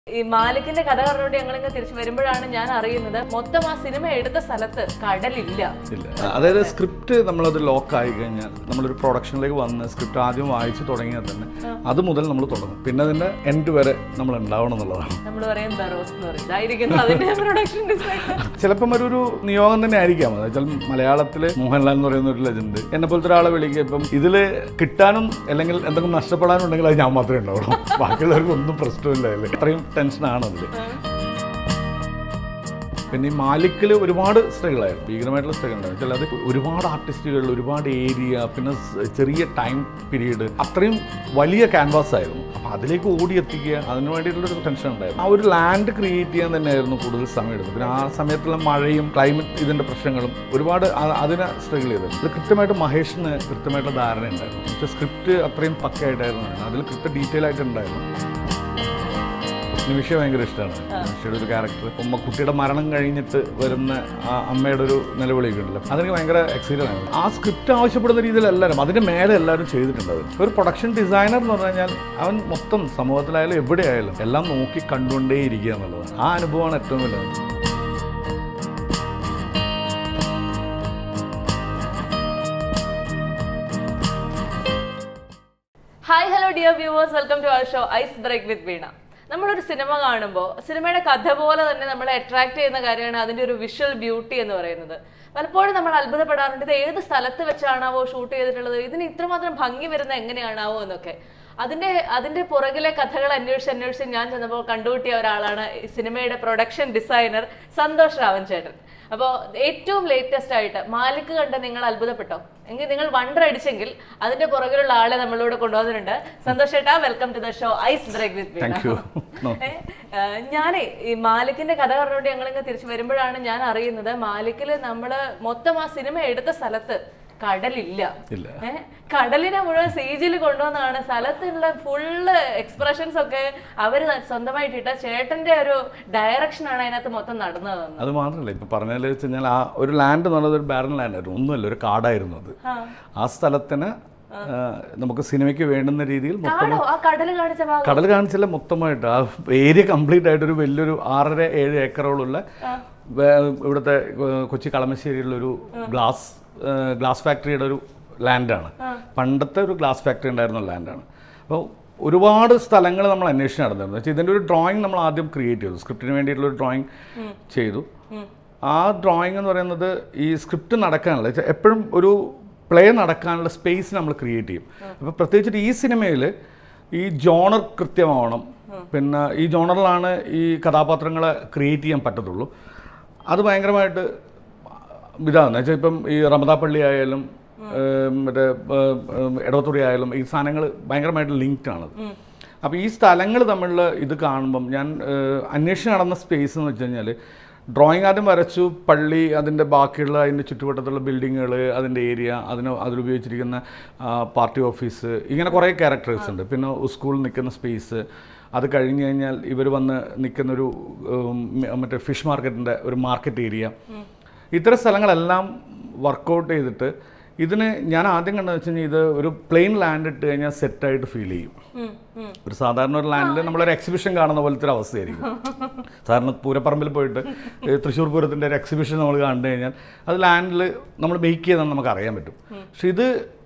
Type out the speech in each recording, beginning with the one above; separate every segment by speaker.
Speaker 1: ഈ മാലിക്കിന്റെ കഥ പറഞ്ഞുകൊണ്ട് ഞങ്ങളിങ്ങ് തിരിച്ചു വരുമ്പോഴാണ് ഞാൻ അറിയുന്നത് മൊത്തം ആ സിനിമ എടുത്ത സ്ഥലത്ത് കടലില്ല
Speaker 2: ഇല്ല അതായത് സ്ക്രിപ്റ്റ് നമ്മളത് ലോക്ക് ആയി കഴിഞ്ഞാൽ നമ്മളൊരു പ്രൊഡക്ഷനിലേക്ക് വന്ന് സ്ക്രിപ്റ്റ് ആദ്യം വായിച്ച് തുടങ്ങിയാൽ തന്നെ അത് മുതൽ നമ്മൾ തുടങ്ങും പിന്നെ അതിൻ്റെ എൻഡ് വരെ നമ്മൾ ഉണ്ടാവണം എന്നുള്ളതാണ്
Speaker 1: നമ്മൾ പറയും ബറോസ് എന്ന് പറയും ഇതായിരിക്കുന്നു അതിന്റെ പ്രൊഡക്ഷൻ ഡിസൈനർ
Speaker 2: ചിലപ്പം ഒരു ഒരു നിയോഗം തന്നെ ആയിരിക്കാം അത് വെച്ചാൽ മലയാളത്തിൽ മോഹൻലാൽ എന്ന് പറയുന്ന ഒരു ലെജൻഡ് എന്നെ പോലത്തെ ഒരാളെ വിളിക്കുക ഇപ്പം ഇതിൽ കിട്ടാനും അല്ലെങ്കിൽ എന്തെങ്കിലും നഷ്ടപ്പെടാനും ഉണ്ടെങ്കിൽ അത് ഞാൻ മാത്രമേ ഉണ്ടാവുള്ളൂ ബാക്കിയുള്ളവർക്ക് ഒന്നും പ്രശ്നമില്ല അതിൽ അത്രയും ടെൻഷനാണ് അതിൽ പിന്നെ ഈ മാലിക്കിൽ ഒരുപാട് സ്ത്രീകളായിരുന്നു ഭീകരമായിട്ടുള്ള സ്ത്രീകളുണ്ടായിരുന്നു വെച്ചാൽ അത് ഒരുപാട് ആർട്ടിസ്റ്റുകൾ ഒരുപാട് ഏരിയ പിന്നെ സ് ചെറിയ ടൈം പീരീഡ് അത്രയും വലിയ ക്യാൻവാസ് ആയിരുന്നു അപ്പോൾ അതിലേക്ക് ഓടിയെത്തിക്കുക അതിന് വേണ്ടിയിട്ടുള്ളൊരു ടെൻഷൻ ഉണ്ടായിരുന്നു ആ ഒരു ലാൻഡ് ക്രിയേറ്റ് ചെയ്യാൻ തന്നെയായിരുന്നു കൂടുതൽ സമയം എടുത്തത് പിന്നെ ആ സമയത്തുള്ള മഴയും ക്ലൈമറ്റ് ഇതിൻ്റെ പ്രശ്നങ്ങളും ഒരുപാട് ആ- അതിനെ സ്ട്രഗിൾ ചെയ്തത് ഇത് കൃത്യമായിട്ട് മഹേഷിന് കൃത്യമായിട്ടുള്ള ധാരണ ഉണ്ടായിരുന്നു പക്ഷേ സ്ക്രിപ്റ്റ് അത്രയും പക്കയായിട്ടായിരുന്നു അതിൽ കൃത്യ ഡീറ്റെയിൽ ആയിട്ടുണ്ടായിരുന്നു നിമിഷ ഭയങ്കര ഇഷ്ടമാണ് നിമിഷയുടെ ഒരു ക്യാരക്ടർ ഉമ്മ കുട്ടിയുടെ മരണം കഴിഞ്ഞിട്ട് വരുന്ന ആ അമ്മയുടെ ഒരു നിലവിളിയൊക്കെ ഉണ്ടല്ലോ അതെനിക്ക് ഭയങ്കര എക്സൈറ്റഡ് ആണ് ആ സ്ക്രിപ്റ്റ് ആവശ്യപ്പെടുന്ന രീതിയിൽ എല്ലാവരും അതിന് മേലെ എല്ലാവരും ചെയ്തിട്ടുണ്ട് അത്. ഒരു പ്രൊഡക്ഷൻ ഡിസൈനർ എന്ന് പറഞ്ഞു കഴിഞ്ഞാൽ അവൻ മൊത്തം സമൂഹത്തിലായാലും എവിടെയായാലും എല്ലാം നോക്കി കണ്ടുകൊണ്ടേ ഇരിക്കുക എന്നുള്ളതാണ് ആ അനുഭവമാണ് ഏറ്റവും വലുത്
Speaker 1: hi hello dear viewers welcome to our show ice break with Veena നമ്മളൊരു സിനിമ കാണുമ്പോൾ സിനിമയുടെ കഥ പോലെ തന്നെ നമ്മളെ അട്രാക്ട് ചെയ്യുന്ന കാര്യമാണ് അതിന്റെ ഒരു വിഷ്വൽ ബ്യൂട്ടി എന്ന് പറയുന്നത് പലപ്പോഴും നമ്മൾ അത്ഭുതപ്പെടാറുണ്ട് ഇത് ഏത് സ്ഥലത്ത് വെച്ചാണാവോ ഷൂട്ട് ചെയ്തിട്ടുള്ളത് ഇതിന് ഇത്രമാത്രം ഭംഗി വരുന്നത് എങ്ങനെയാണാവോ എന്നൊക്കെ അതിന്റെ അതിന്റെ പുറകിലെ കഥകൾ അന്വേഷിച്ച് അന്വേഷിച്ച് ഞാൻ ചെന്നപ്പോൾ കണ്ടുകിട്ടിയ ഒരാളാണ് ഈ സിനിമയുടെ പ്രൊഡക്ഷൻ ഡിസൈനർ സന്തോഷ് രാവൻ ചേട്ടൻ അപ്പോൾ ഏറ്റവും ലേറ്റസ്റ്റ് ആയിട്ട് മാലിക് കണ്ട് നിങ്ങൾ അത്ഭുതപ്പെട്ടോ എങ്കിൽ നിങ്ങൾ വണ്ടർ അടിച്ചെങ്കിൽ അതിന്റെ പുറകിലുള്ള ആളെ നമ്മളിവിടെ കൊണ്ടുവന്നിട്ടുണ്ട് സന്തോഷ് ചേട്ടാ welcome to the show ice break with
Speaker 2: thank you
Speaker 1: ഞാനേ ഈ മാലിക്കിന്റെ കഥ പറഞ്ഞുകൊണ്ട് ഞങ്ങളിങ്ങ് തിരിച്ചു വരുമ്പോഴാണ് ഞാൻ അറിയുന്നത് മാലിക്കില് നമ്മള് മൊത്തം ആ സിനിമ എടുത്ത സ്ഥലത്ത് കടലില്ല
Speaker 2: ഇല്ല
Speaker 1: ഏ? കടലിനെ മുഴുവൻ സീജിൽ കൊണ്ടുവന്നാണ് സ്ഥലത്തുള്ള ഫുള്ള് എക്സ്പ്രഷൻസ് ഒക്കെ അവര് സ്വന്തമായിട്ടിട്ട ചേട്ടന്റെ ഒരു ഡയറക്ഷനാണ് അതിനകത്ത് മൊത്തം നടന്നതെന്ന്
Speaker 2: അത് മാത്രമല്ല ഇപ്പം പറഞ്ഞാൽ വെച്ച് കഴിഞ്ഞാൽ ആ ഒരു ലാൻഡ് എന്ന് പറയുന്നത് ഒരു ബാരൻ ലാൻഡായിരുന്നു ഒന്നുമല്ല ഒരു കാടായിരുന്നു അത്
Speaker 1: ആ.
Speaker 2: ആ സ്ഥലത്തിന് ആ, നമുക്ക് സിനിമയ്ക്ക് വേണ്ടുന്ന രീതിയിൽ മൊത്തം
Speaker 1: കാടോ ആ കടല് കാണിച്ച ഭാഗം
Speaker 2: കടൽ കാണിച്ചില്ല മൊത്തമായിട്ട് ആ ഏരിയ കംപ്ലീറ്റ് ആയിട്ട് ഒരു വലിയൊരു ആറര ഏഴ് ഏക്കറോളുള്ള വേ- ഇവിടുത്തെ ഏർ, കൊച്ചി കളമശ്ശേരിയിലുള്ളൊരു ഗ്ലാസ് ഏർ, ഗ്ലാസ് ഫാക്ടറിയുടെ ഒരു ലാൻഡാണ് പണ്ടത്തെ ഒരു ഗ്ലാസ് ഫാക്ടറി ഉണ്ടായിരുന്ന ലാൻഡാണ് അപ്പോൾ ഒരുപാട് സ്ഥലങ്ങൾ നമ്മൾ അന്വേഷിച്ച് നടന്നിരുന്നു വെച്ചാൽ ഇതിൻ്റെ ഒരു ഡ്രോയിങ് നമ്മൾ ആദ്യം ക്രിയേറ്റ് ചെയ്തു സ്ക്രിപ്റ്റിന് വേണ്ടിയിട്ടുള്ള ഒരു ഡ്രോയിങ് ചെയ്തു ആ ഡ്രോയിങ് എന്ന് പറയുന്നത് ഈ സ്ക്രിപ്റ്റ് നടക്കാനുള്ള വെച്ചാൽ എപ്പോഴും ഒരു പ്ലേ നടക്കാനുള്ള സ്പേസ് നമ്മൾ ക്രിയേറ്റ് ചെയ്യും അപ്പോൾ പ്രത്യേകിച്ചിട്ട് ഈ സിനിമയിൽ ഈ ജോണർ കൃത്യമാവണം പിന്നെ ഈ ജോണറിലാണ് ഈ കഥാപാത്രങ്ങളെ ക്രിയേറ്റ് ചെയ്യാൻ പറ്റത്തുള്ളൂ അത് ഭയങ്കരമായിട്ട് ഇതാണ് വെച്ചാൽ ഇപ്പം ഈ റമദാപ്പള്ളി ആയാലും ഏം, മറ്റേ ഏം, ഏം, എടവത്തുടി ആയാലും ഈ സാധനങ്ങൾ ഭയങ്കരമായിട്ട് ലിങ്ക്ഡ് ആണ് അപ്പോൾ ഈ സ്ഥലങ്ങൾ തമ്മിലുള്ള ഇത് കാണുമ്പം ഞാൻ ഏഹ്, അന്വേഷിച്ച് നടന്ന സ്പേസ് എന്ന് വെച്ച് കഴിഞ്ഞാൽ ഡ്രോയിങ് ആദ്യം വരച്ചു പള്ളി അതിൻ്റെ ബാക്കിയുള്ള അതിൻ്റെ ചുറ്റുവട്ടത്തുള്ള ബിൽഡിങ്ങുകൾ അതിൻ്റെ ഏരിയ അതിന് അതിലുപയോഗിച്ചിരിക്കുന്ന പാർട്ടി ഓഫീസ് ഇങ്ങനെ കുറേ ക്യാരക്ടേഴ്സ് ഉണ്ട് പിന്നെ സ്കൂളിൽ നിൽക്കുന്ന സ്പേസ് അത് കഴിഞ്ഞ് കഴിഞ്ഞാൽ ഇവർ വന്ന് നിൽക്കുന്നൊരു ഉം, മറ്റേ ഫിഷ് മാർക്കറ്റിൻ്റെ ഒരു മാർക്കറ്റ് ഏരിയ ഇത്തരം സ്ഥലങ്ങളെല്ലാം വർക്കൗട്ട് ചെയ്തിട്ട് ഇതിന് ഞാൻ ആദ്യം കണ്ടതെന്ന് വെച്ച് കഴിഞ്ഞാൽ ഇത് ഒരു പ്ലെയിൻ ലാൻഡ് ഇട്ട് കഴിഞ്ഞാൽ സെറ്റായിട്ട് ഫീൽ ചെയ്യും
Speaker 1: ഉം, ഉം.
Speaker 2: ഒരു സാധാരണ ഒരു ലാൻഡിൽ നമ്മളൊരു എക്സിബിഷൻ കാണുന്ന പോലത്തെ ഒരു അവസ്ഥയായിരിക്കും സാധാരണ പൂരപ്പറമ്പിൽ പോയിട്ട് ഏ, തൃശ്ശൂർ പൂരത്തിൻ്റെ ഒരു എക്സിബിഷൻ നമ്മൾ കണ്ടു കഴിഞ്ഞാൽ അത് ലാൻഡിൽ നമ്മൾ മേക്ക് ചെയ്തെന്ന് നമുക്ക് അറിയാൻ പറ്റും പക്ഷെ ഇത്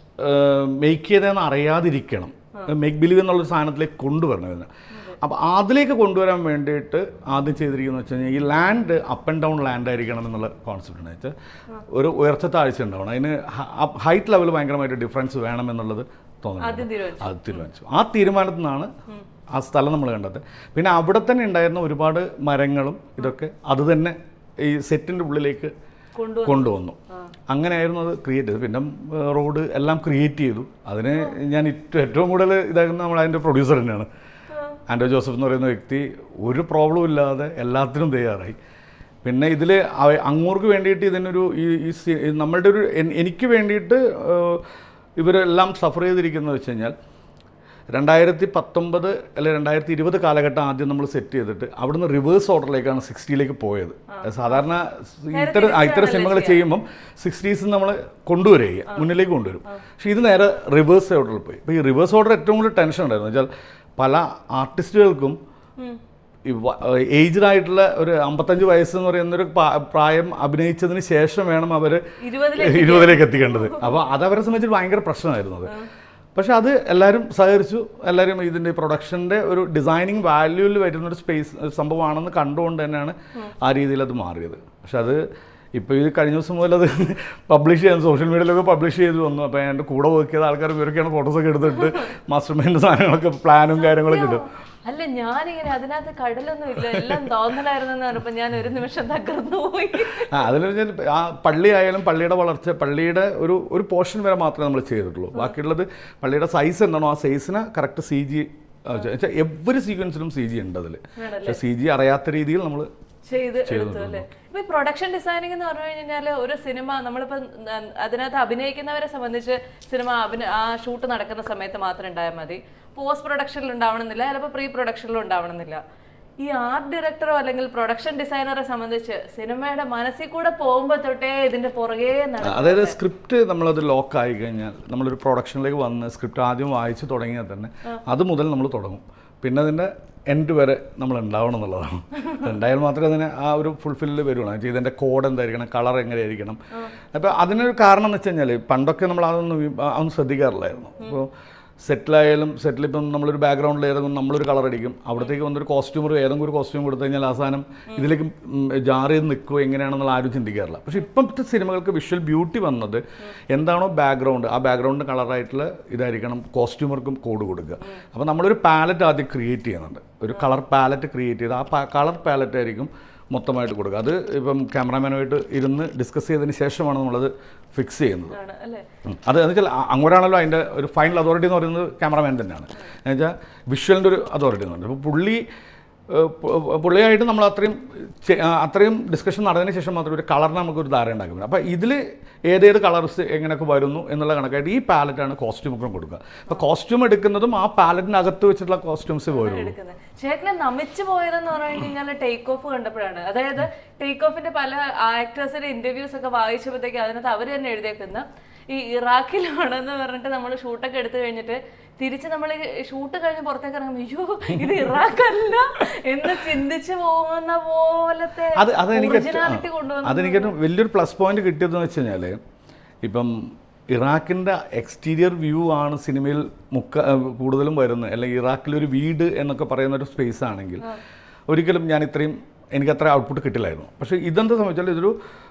Speaker 2: മേക്ക് ചെയ്തതെന്ന് അറിയാതിരിക്കണം മേക്ക് ബിലീവ് എന്നുള്ളൊരു സാധനത്തിലേക്ക് കൊണ്ടുവരണം ഇതിനെ അപ്പോൾ അതിലേക്ക് കൊണ്ടുവരാൻ വേണ്ടിയിട്ട് ആദ്യം ചെയ്തിരിക്കുന്നത് വെച്ച് കഴിഞ്ഞാൽ ഈ land up and down land ആയിരിക്കണം എന്നുള്ള കോൺസെപ്റ്റ് ആണ് വെച്ചാൽ ഒരു ഉയർച്ച താഴ്ച ഉണ്ടാവണം അതിന് ഹൈറ്റ് ലെവൽ ഭയങ്കരമായിട്ട് ഡിഫറൻസ് വേണം എന്നുള്ളത് തോന്നുന്നു
Speaker 1: ആദ്യം തീരുമാനിച്ചു
Speaker 2: അത് തീരുമാനിച്ചു ആ തീരുമാനത്തിൽ നിന്നാണ് ആ സ്ഥലം നമ്മൾ കണ്ടത് പിന്നെ അവിടെ തന്നെ ഉണ്ടായിരുന്ന ഒരുപാട് മരങ്ങളും ഇതൊക്കെ അത് തന്നെ ഈ സെറ്റിൻ്റെ ഉള്ളിലേക്ക്
Speaker 1: കൊണ്ടുവന്നു.
Speaker 2: കൊണ്ടുവന്നു അങ്ങനെയായിരുന്നു അത് ക്രിയേറ്റ് ചെയ്തത് പിന്നെ ഏർ, റോഡ് എല്ലാം ക്രിയേറ്റ് ചെയ്തു അതിന് ഞാൻ ഏറ്റവും ഏറ്റവും കൂടുതൽ ഇതാകുന്ന നമ്മൾ അതിൻ്റെ പ്രൊഡ്യൂസർ തന്നെയാണ് ആൻഡോ ജോസഫ് എന്ന് പറയുന്ന വ്യക്തി ഒരു പ്രോബ്ലം ഇല്ലാതെ എല്ലാത്തിനും തയ്യാറായി പിന്നെ ഇതിൽ അങ്ങോർക്ക് വേണ്ടിയിട്ട് ഇതിനൊരു ഈ ഈ സി- നമ്മളുടെ ഒരു എൻ- എനിക്ക് വേണ്ടിയിട്ട് ഏഹ്, ഇവരെല്ലാം സഫർ ചെയ്തിരിക്കുന്നത് വെച്ച് കഴിഞ്ഞാൽ രണ്ടായിരത്തി പത്തൊമ്പത് അല്ലെ രണ്ടായിരത്തി ഇരുപത് കാലഘട്ടം ആദ്യം നമ്മൾ സെറ്റ് ചെയ്തിട്ട് അവിടുന്ന് റിവേഴ്സ് ഓർഡറിലേക്കാണ് സിക്സ്റ്റിയിലേക്ക് പോയത് സാധാരണ ഇത്തരം ആ, ഇത്തരം സിനിമകൾ ചെയ്യുമ്പം സിക്സ്റ്റീസ് നമ്മൾ കൊണ്ടുവരിക മുന്നിലേക്ക് കൊണ്ടുവരും പക്ഷേ ഇത് നേരെ റിവേഴ്സ് ഓർഡറിൽ പോയി ഇപ്പോൾ ഈ റിവേഴ്സ് ഓർഡർ ഏറ്റവും കൂടുതൽ ടെൻഷൻ ഉണ്ടായിരുന്നു വെച്ചാൽ പല ആർട്ടിസ്റ്റുകൾക്കും ഏജ്ഡ് ആയിട്ടുള്ള ഒരു അമ്പത്തഞ്ച് വയസ്സ് എന്ന് പറയുന്ന ഒരു പാ- പ്രായം അഭിനയിച്ചതിന് ശേഷം വേണം അവർ
Speaker 1: ഇരുപതിലേക്ക്
Speaker 2: ഇരുപതിലേക്ക് എത്തിക്കേണ്ടത് അപ്പോൾ അത് അവരെ സംബന്ധിച്ച് ഭയങ്കര പ്രശ്നമായിരുന്നു അത് പക്ഷെ അത് എല്ലാവരും സഹകരിച്ചു എല്ലാവരും ഇതിൻ്റെ പ്രൊഡക്ഷൻ്റെ ഒരു ഡിസൈനിങ് വാല്യൂവിൽ വരുന്ന ഒരു സ്പേസ് സംഭവമാണെന്ന് കണ്ടുകൊണ്ട് തന്നെയാണ് ആ രീതിയിൽ അത് മാറിയത് പക്ഷെ അത് ഇപ്പോൾ ഇത് കഴിഞ്ഞ ദിവസം മുതൽ അത് പബ്ലിഷ് ചെയ്യാൻ സോഷ്യൽ മീഡിയയിലൊക്കെ പബ്ലിഷ് ചെയ്ത് വന്നു അപ്പോൾ എൻ്റെ കൂടെ വർക്ക് ചെയ്ത ആൾക്കാർ ഇവരൊക്കെയാണ് ഫോട്ടോസൊക്കെ എടുത്തിട്ട് മാസ്റ്റർ മൈൻഡ് സാധനങ്ങളൊക്കെ പ്ലാനും കാര്യങ്ങളൊക്കെ ഇടും
Speaker 1: അല്ല ഞാനിങ്ങനെ അതിനകത്ത് കടലൊന്നും ഇല്ല എല്ലാം തോന്നലായിരുന്നെന്ന് പറഞ്ഞപ്പോ ഞാൻ ഒരു നിമിഷം തകർന്നു പോയി
Speaker 2: ആ അതിൽ ഞാൻ ആ പള്ളി ആയാലും പള്ളിയുടെ വളർച്ച പള്ളിയുടെ ഒരു ഒരു പോർഷൻ വരെ മാത്രമേ നമ്മൾ ചെയ്തിട്ടുള്ളൂ ബാക്കിയുള്ളത് പള്ളിയുടെ സൈസ് എന്താണോ ആ സൈസിന് കറക്റ്റ് സി ജി എവറി സീക്വൻസിലും സി ജി ഉണ്ട് അതിൽ പക്ഷേ സി ജി അറിയാത്ത രീതിയിൽ നമ്മൾ
Speaker 1: ചെയ്ത് എടുത്തു അല്ലേ ഇപ്പൊ ഈ പ്രൊഡക്ഷൻ ഡിസൈനിങ് എന്ന് പറഞ്ഞു കഴിഞ്ഞാൽ ഒരു സിനിമ നമ്മളിപ്പോ ന- അതിനകത്ത് അഭിനയിക്കുന്നവരെ സംബന്ധിച്ച് സിനിമ അഭിന ആ ഷൂട്ട് നടക്കുന്ന സമയത്ത് മാത്രം ഉണ്ടായാൽ മതി പോസ്റ്റ് പ്രൊഡക്ഷനിൽ ഉണ്ടാവണമെന്നില്ല ചിലപ്പോൾ പ്രീ പ്രൊഡക്ഷനിലും ഉണ്ടാവണമെന്നില്ല ഈ ആർട്ട് ഡയറക്ടറോ അല്ലെങ്കിൽ പ്രൊഡക്ഷൻ ഡിസൈനറെ സംബന്ധിച്ച് സിനിമയുടെ മനസ്സിൽ കൂടെ പോകുമ്പോൾ തൊട്ടേ ഇതിന്റെ പുറകെ നടക്കും
Speaker 2: അതായത് സ്ക്രിപ്റ്റ് നമ്മളത് ലോക്ക് ആയി കഴിഞ്ഞാൽ നമ്മളൊരു പ്രൊഡക്ഷനിലേക്ക് വന്ന് സ്ക്രിപ്റ്റ് ആദ്യം വായിച്ച് തുടങ്ങിയാൽ തന്നെ അത് മുതൽ നമ്മൾ തുടങ്ങും പിന്നെ അതിൻ്റെ എൻഡ് വരെ നമ്മൾ ഉണ്ടാവണം എന്നുള്ളതാണ് ഉണ്ടായാൽ മാത്രമേ അതിന് ആ ഒരു ഫുൾഫില്ല് വരുള്ളൂ എന്നുവെച്ചാൽ ഇതിൻ്റെ കോഡ് എന്തായിരിക്കണം കളർ എങ്ങനെയായിരിക്കണം അപ്പോൾ അതിനൊരു കാരണം എന്ന് വെച്ച് കഴിഞ്ഞാൽ പണ്ടൊക്കെ നമ്മൾ അതൊന്നും വി- അതൊന്നും ശ്രദ്ധിക്കാറില്ലായിരുന്നു അപ്പോൾ സെറ്റിലായാലും സെറ്റിലിപ്പം നമ്മളൊരു ബാക്ക്ഗ്രൗണ്ടിൽ ഏതെങ്കിലും നമ്മളൊരു കളർ അടിക്കും അവിടത്തേക്ക് വന്നൊരു കോസ്റ്റ്യൂമർ ഏതെങ്കിലും ഒരു കോസ്റ്റ്യൂം കൊടുത്തു കഴിഞ്ഞാൽ അവസാനം ഇതിലേക്ക് ജാറ് ചെയ്ത് നിൽക്കുമോ എങ്ങനെയാണെന്നുള്ള ആരും ചിന്തിക്കാറില്ല പക്ഷേ ഇപ്പോഴത്തെ സിനിമകൾക്ക് വിഷ്വൽ ബ്യൂട്ടി വന്നത് എന്താണോ ബാക്ക്ഗ്രൗണ്ട് ആ ബാക്ക്ഗ്രൗണ്ട് കളറായിട്ടുള്ള ഇതായിരിക്കണം കോസ്റ്റ്യൂമർക്കും കോഡ് കൊടുക്കുക അപ്പോൾ നമ്മളൊരു പാലറ്റ് ആദ്യം ക്രിയേറ്റ് ചെയ്യുന്നുണ്ട് ഒരു കളർ പാലറ്റ് ക്രിയേറ്റ് ചെയ്ത് ആ കളർ പാലറ്റ് ആയിരിക്കും മൊത്തമായിട്ട് കൊടുക്കുക അത് ഇപ്പം ക്യാമറാമാനുമായിട്ട് ഇരുന്ന് ഡിസ്കസ് ചെയ്തതിന് ശേഷമാണ് നമ്മളത് ഫിക്സ് ചെയ്യുന്നത്
Speaker 1: ആണ് അല്ലേ
Speaker 2: ഉം. അത് എന്ന് വെച്ചാൽ അ- അങ്ങോട്ടാണല്ലോ അതിൻ്റെ ഒരു ഫൈനൽ അതോറിറ്റി എന്ന് പറയുന്നത് ക്യാമറമാൻ തന്നെയാണ് എന്ന് വെച്ചാൽ വിഷ്വലിൻ്റെ ഒരു അതോറിറ്റി എന്ന് പറയുന്നത് അപ്പോൾ പുള്ളി ഏഹ്, പു- പുള്ളിയായിട്ട് നമ്മൾ അത്രയും ചെ- ആ, അത്രയും ഡിസ്കഷൻ നടന്നതിന് ശേഷം മാത്രമേ ഒരു കളറിന് നമുക്കൊരു ധാരണ ഉണ്ടാക്കും അപ്പോൾ ഇതിൽ ഏതേത് കളർസ് എങ്ങനെയൊക്കെ വരുന്നു എന്നുള്ള കണക്കായിട്ട് ഈ പാലറ്റാണ് കോസ്റ്റ്യൂമൊക്കെ കൊടുക്കുക അപ്പോൾ കോസ്റ്റ്യൂം എടുക്കുന്നതും ആ പാലറ്റിനകത്ത് വെച്ചിട്ടുള്ള കോസ്റ്റ്യൂംസ് വരുള്ളൂ
Speaker 1: എടുക്കുന്നത് ചേട്ടനെ നമിച്ചു പോയതെന്ന് പറഞ്ഞു കഴിഞ്ഞാൽ ടേക്ക് ഓഫ് കണ്ടപ്പോഴാണ് അതായത് ടേക്ക് ഓഫിന്റെ പല ആക്ടേഴ്സിന്റെ ഇന്റർവ്യൂസ് ഒക്കെ വായിച്ചപ്പോഴത്തേക്ക് അതിനകത്ത് അവർ തന്നെ എഴുതിയേക്കുന്ന ഈ ഇറാഖിലാണെന്ന് പറഞ്ഞിട്ട് നമ്മൾ ഷൂട്ടൊക്കെ എടുത്തു കഴിഞ്ഞിട്ട് തിരിച്ച് നമ്മൾ ഷൂട്ട് കഴിഞ്ഞ് പുറത്തേക്ക് ഇറങ്ങുമ്പോൾ അയ്യോ ഇത് ഇറാഖല്ല എന്ന് ചിന്തിച്ചു പോകുന്ന പോലത്തെ
Speaker 2: അത് അത് എനിക്ക്
Speaker 1: ഒറിജിനാലിറ്റി കൊണ്ടുവന്നു
Speaker 2: അതെനിക്ക് ഏറ്റവും വലിയൊരു പ്ലസ് പോയിന്റ് കിട്ടിയതെന്ന് വെച്ച് കഴിഞ്ഞാൽ ഇപ്പം ഇറാഖിൻ്റെ എക്സ്റ്റീരിയർ വ്യൂ ആണ് സിനിമയിൽ മുക്ക ഏഹ് കൂടുതലും വരുന്നത് അല്ലെങ്കിൽ ഇറാഖിലൊരു വീട് എന്നൊക്കെ പറയുന്ന ഒരു സ്പേസ് ആണെങ്കിൽ ഒരിക്കലും ഞാൻ ഇത്രയും എനിക്ക് അത്ര ഔട്ട്പുട്ട് കിട്ടില്ലായിരുന്നു പക്ഷേ ഇതെന്താ സംബന്ധിച്ചാൽ ഇതൊരു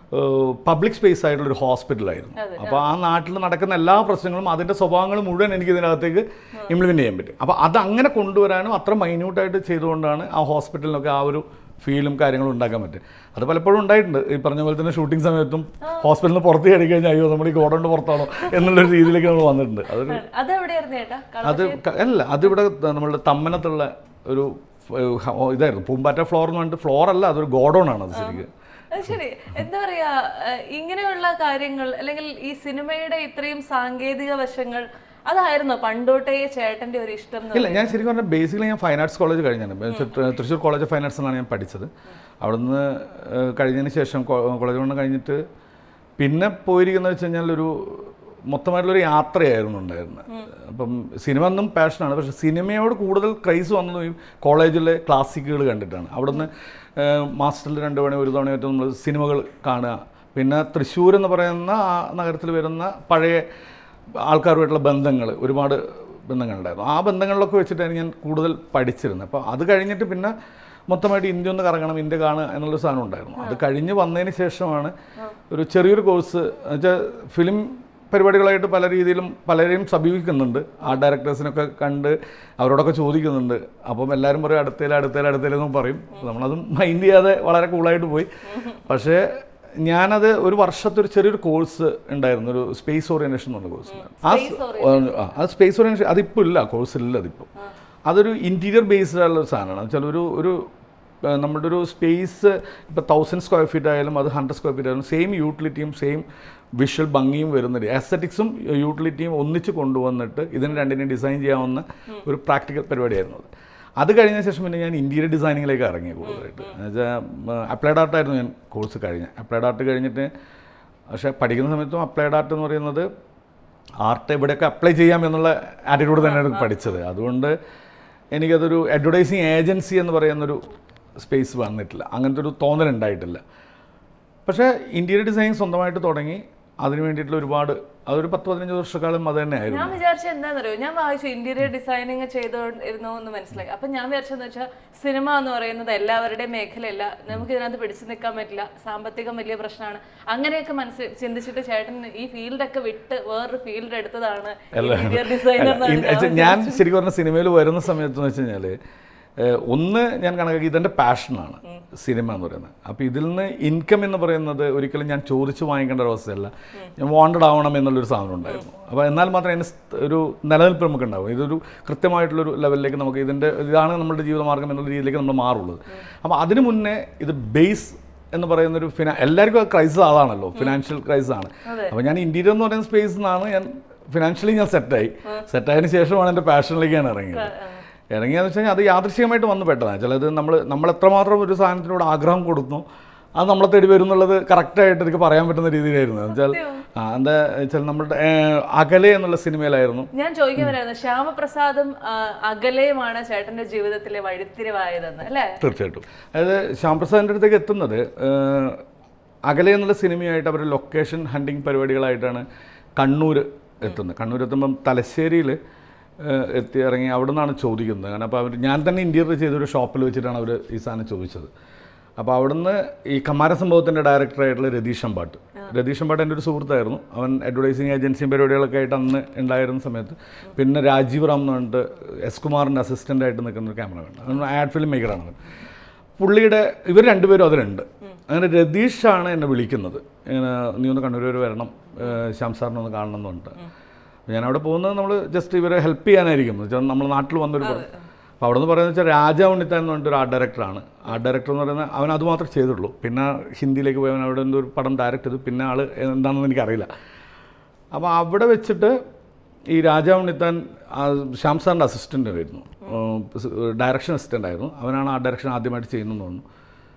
Speaker 2: പബ്ലിക് സ്പേസ് ആയിട്ടുള്ള ഒരു ഹോസ്പിറ്റലായിരുന്നു അപ്പോൾ ആ നാട്ടിൽ നടക്കുന്ന എല്ലാ പ്രശ്നങ്ങളും അതിൻ്റെ സ്വഭാവങ്ങൾ മുഴുവൻ എനിക്ക് ഇതിനകത്തേക്ക് ഇംപ്ലിമെൻറ്റ് ചെയ്യാൻ പറ്റും അപ്പോൾ അത് അങ്ങനെ കൊണ്ടുവരാനും അത്ര മൈന്യൂട്ടായിട്ട് ചെയ്തുകൊണ്ടാണ് ആ ഹോസ്പിറ്റലിനൊക്കെ ആ ഒരു ഫീലും കാര്യങ്ങളും ഉണ്ടാക്കാൻ പറ്റും അത് പലപ്പോഴും ഉണ്ടായിട്ടുണ്ട് ഈ പറഞ്ഞ പോലെ തന്നെ ഷൂട്ടിംഗ് സമയത്തും ഹോസ്പിറ്റലിൽ നിന്ന് പുറത്ത് ചാടി കഴിഞ്ഞാൽ അയ്യോ നമ്മൾ ഈ ഗോഡൗണ്ട് പുറത്താണോ എന്നുള്ളൊരു രീതിയിലേക്ക് നമ്മൾ വന്നിട്ടുണ്ട് അതൊരു
Speaker 1: അതെവിടെയായിരുന്നു ചേട്ടാ കള-
Speaker 2: അത് ക- അല്ല അതിവിടെ നമ്മളുടെ തമ്മനത്തുള്ള ഒരു ഫ്- ഹ- ഇതായിരുന്നു പൂമ്പാറ്റ ഫ്ലോർ എന്ന് പറഞ്ഞിട്ട് ഫ്ലോർ അല്ല അതൊരു ഗോഡൗൺ ആണ് അത് ശരിക്കും
Speaker 1: അത് ശരി എന്താ പറയാ ഏഹ് ഇങ്ങനെയുള്ള കാര്യങ്ങൾ അല്ലെങ്കിൽ ഈ സിനിമയുടെ ഇത്രയും സാങ്കേതിക വശങ്ങൾ അതായിരുന്നു പണ്ടോട്ടേ ചേട്ടന്റെ ഒരു ഇഷ്ടം എന്ന്
Speaker 2: ഇല്ല ഞാൻ ശരിക്കും പറഞ്ഞാൽ ബേസിക്കലി ഞാൻ ഫൈൻ ആർട്സ് കോളേജ് കഴിഞ്ഞാണ് Thrissur college of fine arts എന്നാണ് ഞാൻ പഠിച്ചത് അവിടുന്ന് ഏഹ്, കഴിഞ്ഞതിന് ശേഷം കോളേജ് കൊണ്ട് കഴിഞ്ഞിട്ട് പിന്നെ പോയിരിക്കുന്നത് വെച്ച് കഴിഞ്ഞാൽ ഒരു മൊത്തമായിട്ടുള്ളൊരു യാത്രയായിരുന്നു ഉണ്ടായിരുന്നത് അപ്പം സിനിമ ഒന്നും പാഷനാണ് പക്ഷേ സിനിമയോട് കൂടുതൽ ക്രൈസ് വന്നത് ഈ കോളേജിലെ ക്ലാസിക്കുകൾ കണ്ടിട്ടാണ് അവിടുന്ന് ഏഹ്, മാസത്തിൽ രണ്ട് തവണ ഒരു തവണയായിട്ട് നമ്മൾ സിനിമകൾ കാണുക പിന്നെ തൃശ്ശൂർ എന്ന് പറയുന്ന ആ നഗരത്തിൽ വരുന്ന പഴയ ആൾക്കാരുമായിട്ടുള്ള ബന്ധങ്ങൾ ഒരുപാട് ബന്ധങ്ങളുണ്ടായിരുന്നു ആ ബന്ധങ്ങളിലൊക്കെ വെച്ചിട്ടാണ് ഞാൻ കൂടുതൽ പഠിച്ചിരുന്നത് അപ്പോൾ അത് കഴിഞ്ഞിട്ട് പിന്നെ മൊത്തമായിട്ട് ഇന്ത്യ ഒന്ന് കറങ്ങണം ഇന്ത്യ കാണുക എന്നുള്ളൊരു സാധനം ഉണ്ടായിരുന്നു അത് കഴിഞ്ഞ് വന്നതിന് ശേഷമാണ് ഒരു ചെറിയൊരു കോഴ്സ് എന്നുവെച്ചാൽ ഫിലിം പരിപാടികളായിട്ട് പല രീതിയിലും പലരെയും സമീപിക്കുന്നുണ്ട് ആ ഡയറക്ടേഴ്സിനൊക്കെ കണ്ട് അവരോടൊക്കെ ചോദിക്കുന്നുണ്ട് അപ്പം എല്ലാവരും പറയും അടുത്തേൽ അടുത്തേൽ അടുത്തേലെന്നും പറയും നമ്മളതും മൈൻഡ് ചെയ്യാതെ വളരെ കൂളായിട്ട് പോയി പക്ഷേ ഞാനത് ഒരു വർഷത്തെ ഒരു ചെറിയൊരു കോഴ്സ് ഉണ്ടായിരുന്നു ഒരു സ്പേസ് ഓറിയന്റേഷൻ എന്ന് പറഞ്ഞ കോഴ്സ് ആ സ്- ആ, അത് സ്പേസ് ഓറിയന്റേഷൻ അതിപ്പോൾ ഇല്ല കോഴ്സ് ഇല്ല അതിപ്പോൾ അതൊരു ഇൻറ്റീരിയർ ബേസ്ഡ് ആയിട്ടുള്ള ഒരു സാധനമാണ് വെച്ചാൽ ഒരു ഒരു ആ, നമ്മുടെ ഒരു സ്പേസ് ഇപ്പോൾ തൗസൻഡ് സ്ക്വയർ ഫീറ്റ് ആയാലും അത് ഹൺഡ്രഡ് സ്ക്വയർ ഫീറ്റ് ആയാലും സെയിം യൂട്ടിലിറ്റിയും സെയിം വിഷ്വൽ ഭംഗിയും വരുന്നുണ്ട് അസറ്റിക്സും യൂട്ടിലിറ്റിയും ഒന്നിച്ച് കൊണ്ടുവന്നിട്ട് ഇതിന് രണ്ടിനെയും ഡിസൈൻ ചെയ്യാവുന്ന ഒരു പ്രാക്ടിക്കൽ പരിപാടിയായിരുന്നു അത് അത് കഴിഞ്ഞ ശേഷം പിന്നെ ഞാൻ ഇന്റീരിയർ ഡിസൈനിങ്ങിലേക്ക് ഇറങ്ങി കൂടുതലായിട്ട് എന്നുവെച്ചാൽ അപ്ലൈഡ് ആർട്ടായിരുന്നു ഞാൻ കോഴ്സ് കഴിഞ്ഞ അപ്ലൈഡ് ആർട്ട് കഴിഞ്ഞിട്ട് പക്ഷേ പഠിക്കുന്ന സമയത്തും അപ്ലൈഡ് ആർട്ട് എന്ന് പറയുന്നത് ആർട്ട് എവിടെയൊക്കെ അപ്ലൈ ചെയ്യാം എന്നുള്ള ആറ്റിറ്റ്യൂഡ് തന്നെയാണ് പഠിച്ചത് അതുകൊണ്ട് എനിക്കതൊരു അഡ്വർടൈസിങ് ഏജൻസി എന്ന് പറയുന്നൊരു സ്പേസ് വന്നിട്ടില്ല അങ്ങനത്തെ ഒരു തോന്നലുണ്ടായിട്ടില്ല പക്ഷേ ഇൻറ്റീരിയർ ഡിസൈൻ സ്വന്തമായിട്ട് തുടങ്ങി അതിന് വേണ്ടിയിട്ടുള്ള ഒരുപാട് അതൊരു പത്ത് പതിനഞ്ച് വർഷക്കാലം അത് തന്നെയായിരുന്നു
Speaker 1: ഞാൻ വിചാരിച്ച എന്താണെന്നറിയോ ഞാൻ വായിച്ചു ഇന്റീരിയർ ഡിസൈനിങ് ചെയ്തോണ്ടിരുന്നു എന്ന് മനസ്സിലായി അപ്പൊ ഞാൻ വിചാരിച്ചെന്ന് വെച്ചാൽ സിനിമ എന്ന് പറയുന്നത് എല്ലാവരുടെയും മേഖലയല്ല നമുക്ക് ഇതിനകത്ത് പിടിച്ചു നിൽക്കാൻ പറ്റില്ല സാമ്പത്തികം വലിയ പ്രശ്നമാണ് അങ്ങനെയൊക്കെ മനസ്സിൽ ചിന്തിച്ചിട്ട് ചേട്ടൻ ഈ ഫീൽഡൊക്കെ വിട്ട് വേറൊരു ഫീൽഡ് എടുത്തതാണ് ഇന്റീരിയർ ഡിസൈനർ
Speaker 2: ഇൻ- ഇത് ഞാൻ ശരിക്കും പറഞ്ഞ സിനിമയിൽ വരുന്ന സമയത്ത് എന്ന് വെച്ച് കഴിഞ്ഞാൽ ഒന്ന് ഞാൻ കണക്കാക്കി ഇതെൻ്റെ പാഷനാണ് സിനിമ എന്ന് പറയുന്നത് അപ്പോൾ ഇതിൽ നിന്ന് ഇൻകം എന്ന് പറയുന്നത് ഒരിക്കലും ഞാൻ ചോദിച്ചു വാങ്ങിക്കേണ്ട ഒരു അവസ്ഥയല്ല ഞാൻ വാണ്ടഡ് ആവണം എന്നുള്ളൊരു സാധനം ഉണ്ടായിരുന്നു അപ്പോൾ എന്നാൽ മാത്രമേ അതിന് സ്- ഒരു നിലനിൽപ്പ് നമുക്ക് ഉണ്ടാവും ഇതൊരു കൃത്യമായിട്ടുള്ളൊരു ലെവലിലേക്ക് നമുക്ക് ഇതിൻ്റെ ഇതാണ് നമ്മുടെ ജീവിതമാർഗം എന്നുള്ള രീതിയിലേക്ക് നമ്മൾ മാറുള്ളത് അപ്പോൾ അതിന് മുന്നേ ഇത് ബേസ് എന്ന് പറയുന്ന ഒരു ഫിനാ എല്ലാവർക്കും ക്രൈസിസ് അതാണല്ലോ ഫിനാൻഷ്യൽ ക്രൈസിസ് ആണ് അപ്പോൾ ഞാൻ ഇന്റീരിയർ എന്ന് പറയുന്ന സ്പേസിൽ നിന്നാണ് ഞാൻ ഫിനാൻഷ്യലി ഞാൻ സെറ്റായി സെറ്റായതിനു ശേഷമാണ് എൻ്റെ പാഷനിലേക്ക് ഞാൻ ഇറങ്ങിയത് ഇറങ്ങിയെന്ന് വെച്ച് കഴിഞ്ഞാൽ അത് യാദൃശ്ചികമായിട്ട് വന്നു പെട്ടതാണ് ചിലത് നമ്മൾ നമ്മൾ എത്രമാത്രം ഒരു സാധനത്തിനോട് ആഗ്രഹം കൊടുക്കുന്നു അത് നമ്മളെ തേടി വരും എന്നുള്ളത് കറക്റ്റായിട്ട് എനിക്ക് പറയാൻ പറ്റുന്ന രീതിയിലായിരുന്നു എന്ന് വെച്ചാൽ ആ, എന്താ വെച്ചാൽ നമ്മുടെ ഏഹ്, അകലെ എന്നുള്ള സിനിമയിലായിരുന്നു
Speaker 1: ഞാൻ ചോദിക്കാൻ വരായിരുന്നു ശ്യാമപ്രസാദും ആ, അകലെയുമാണ് ചേട്ടന്റെ ജീവിതത്തിലെ വഴിത്തിരിവായതെന്ന് അല്ലേ
Speaker 2: തീർച്ചയായിട്ടും അതായത് ശ്യാംപ്രസാദിൻ്റെ അടുത്തേക്ക് എത്തുന്നത് ഏഹ്, അകലെ എന്നുള്ള സിനിമയായിട്ട് അവർ ലൊക്കേഷൻ ഹണ്ടിങ് പരിപാടികളായിട്ടാണ് കണ്ണൂർ എത്തുന്നത് കണ്ണൂർ എത്തുമ്പം തലശ്ശേരിയിൽ എത്തി ഇറങ്ങി അവിടെ നിന്നാണ് ചോദിക്കുന്നത് കാരണം അപ്പോൾ അവർ ഞാൻ തന്നെ ഇൻറ്റീരിയർ ചെയ്തൊരു ഷോപ്പിൽ വെച്ചിട്ടാണ് അവർ ഈ സാധനം ചോദിച്ചത് അപ്പോൾ അവിടുന്ന് ഈ കമാര സംഭവത്തിൻ്റെ ഡയറക്ടറായിട്ടുള്ള രതീഷ് അമ്പാട്ട് രതീഷ് അമ്പാട്ട് എൻ്റെ ഒരു സുഹൃത്തായിരുന്നു അവൻ അഡ്വർടൈസിങ് ഏജൻസിയും പരിപാടികളൊക്കെ ആയിട്ട് അന്ന് ഉണ്ടായിരുന്ന സമയത്ത് പിന്നെ രാജീവ് റാം എന്ന് പറഞ്ഞിട്ട് എസ് കുമാറിൻ്റെ അസിസ്റ്റൻ്റ് ആയിട്ട് നിൽക്കുന്ന ഒരു ക്യാമറമാൻ അവൻ ആഡ് ഫിലിം മേക്കറാണ് അവൻ പുള്ളിയുടെ ഇവർ രണ്ടുപേരും അതിലുണ്ട് അങ്ങനെ രതീഷാണ് എന്നെ വിളിക്കുന്നത് ഇങ്ങനെ നീ ഒന്ന് കണ്ണൂർ വരെ വരണം ഏഹ് ശ്യാം സാറിനെ ഒന്ന് കാണണം എന്ന് പറഞ്ഞിട്ട് ഞാൻ അവിടെ പോകുന്നത് നമ്മൾ ജസ്റ്റ് ഇവരെ ഹെൽപ്പ് ചെയ്യാനായിരിക്കും എന്ന് വെച്ചാൽ നമ്മൾ നാട്ടിൽ വന്നൊരു പടം അപ്പോൾ അവിടെ നിന്ന് പറയുന്നത് വെച്ചാൽ രാജാ ഉണ്ണിത്താൻ എന്ന് പറഞ്ഞിട്ട് ഒരു ആർട്ട് ഡയറക്ടറാണ് ആർട്ട് ഡയറക്ടർ എന്ന് പറയുന്നത് അവൻ അത് മാത്രമേ ചെയ്തിട്ടുള്ളൂ പിന്നെ ഹിന്ദിയിലേക്ക് പോയി അവൻ അവിടെ എന്തോ ഒരു പടം ഡയറക്റ്റ് ചെയ്തു പിന്നെ ആൾ എന്താണെന്ന് എനിക്കറിയില്ല അപ്പോൾ അവിടെ വെച്ചിട്ട് ഈ രാജാ ഉണ്ണിത്താൻ ആ ശ്യാം സാറിൻ്റെ അസിസ്റ്റൻ്റ് ആയിരുന്നു ഡയറക്ഷൻ അസിസ്റ്റൻ്റ് ആയിരുന്നു അവനാണ് ആ ഡയറക്ഷൻ ആദ്യമായിട്ട് ചെയ്യുന്നതെന്ന് തോന്നുന്നു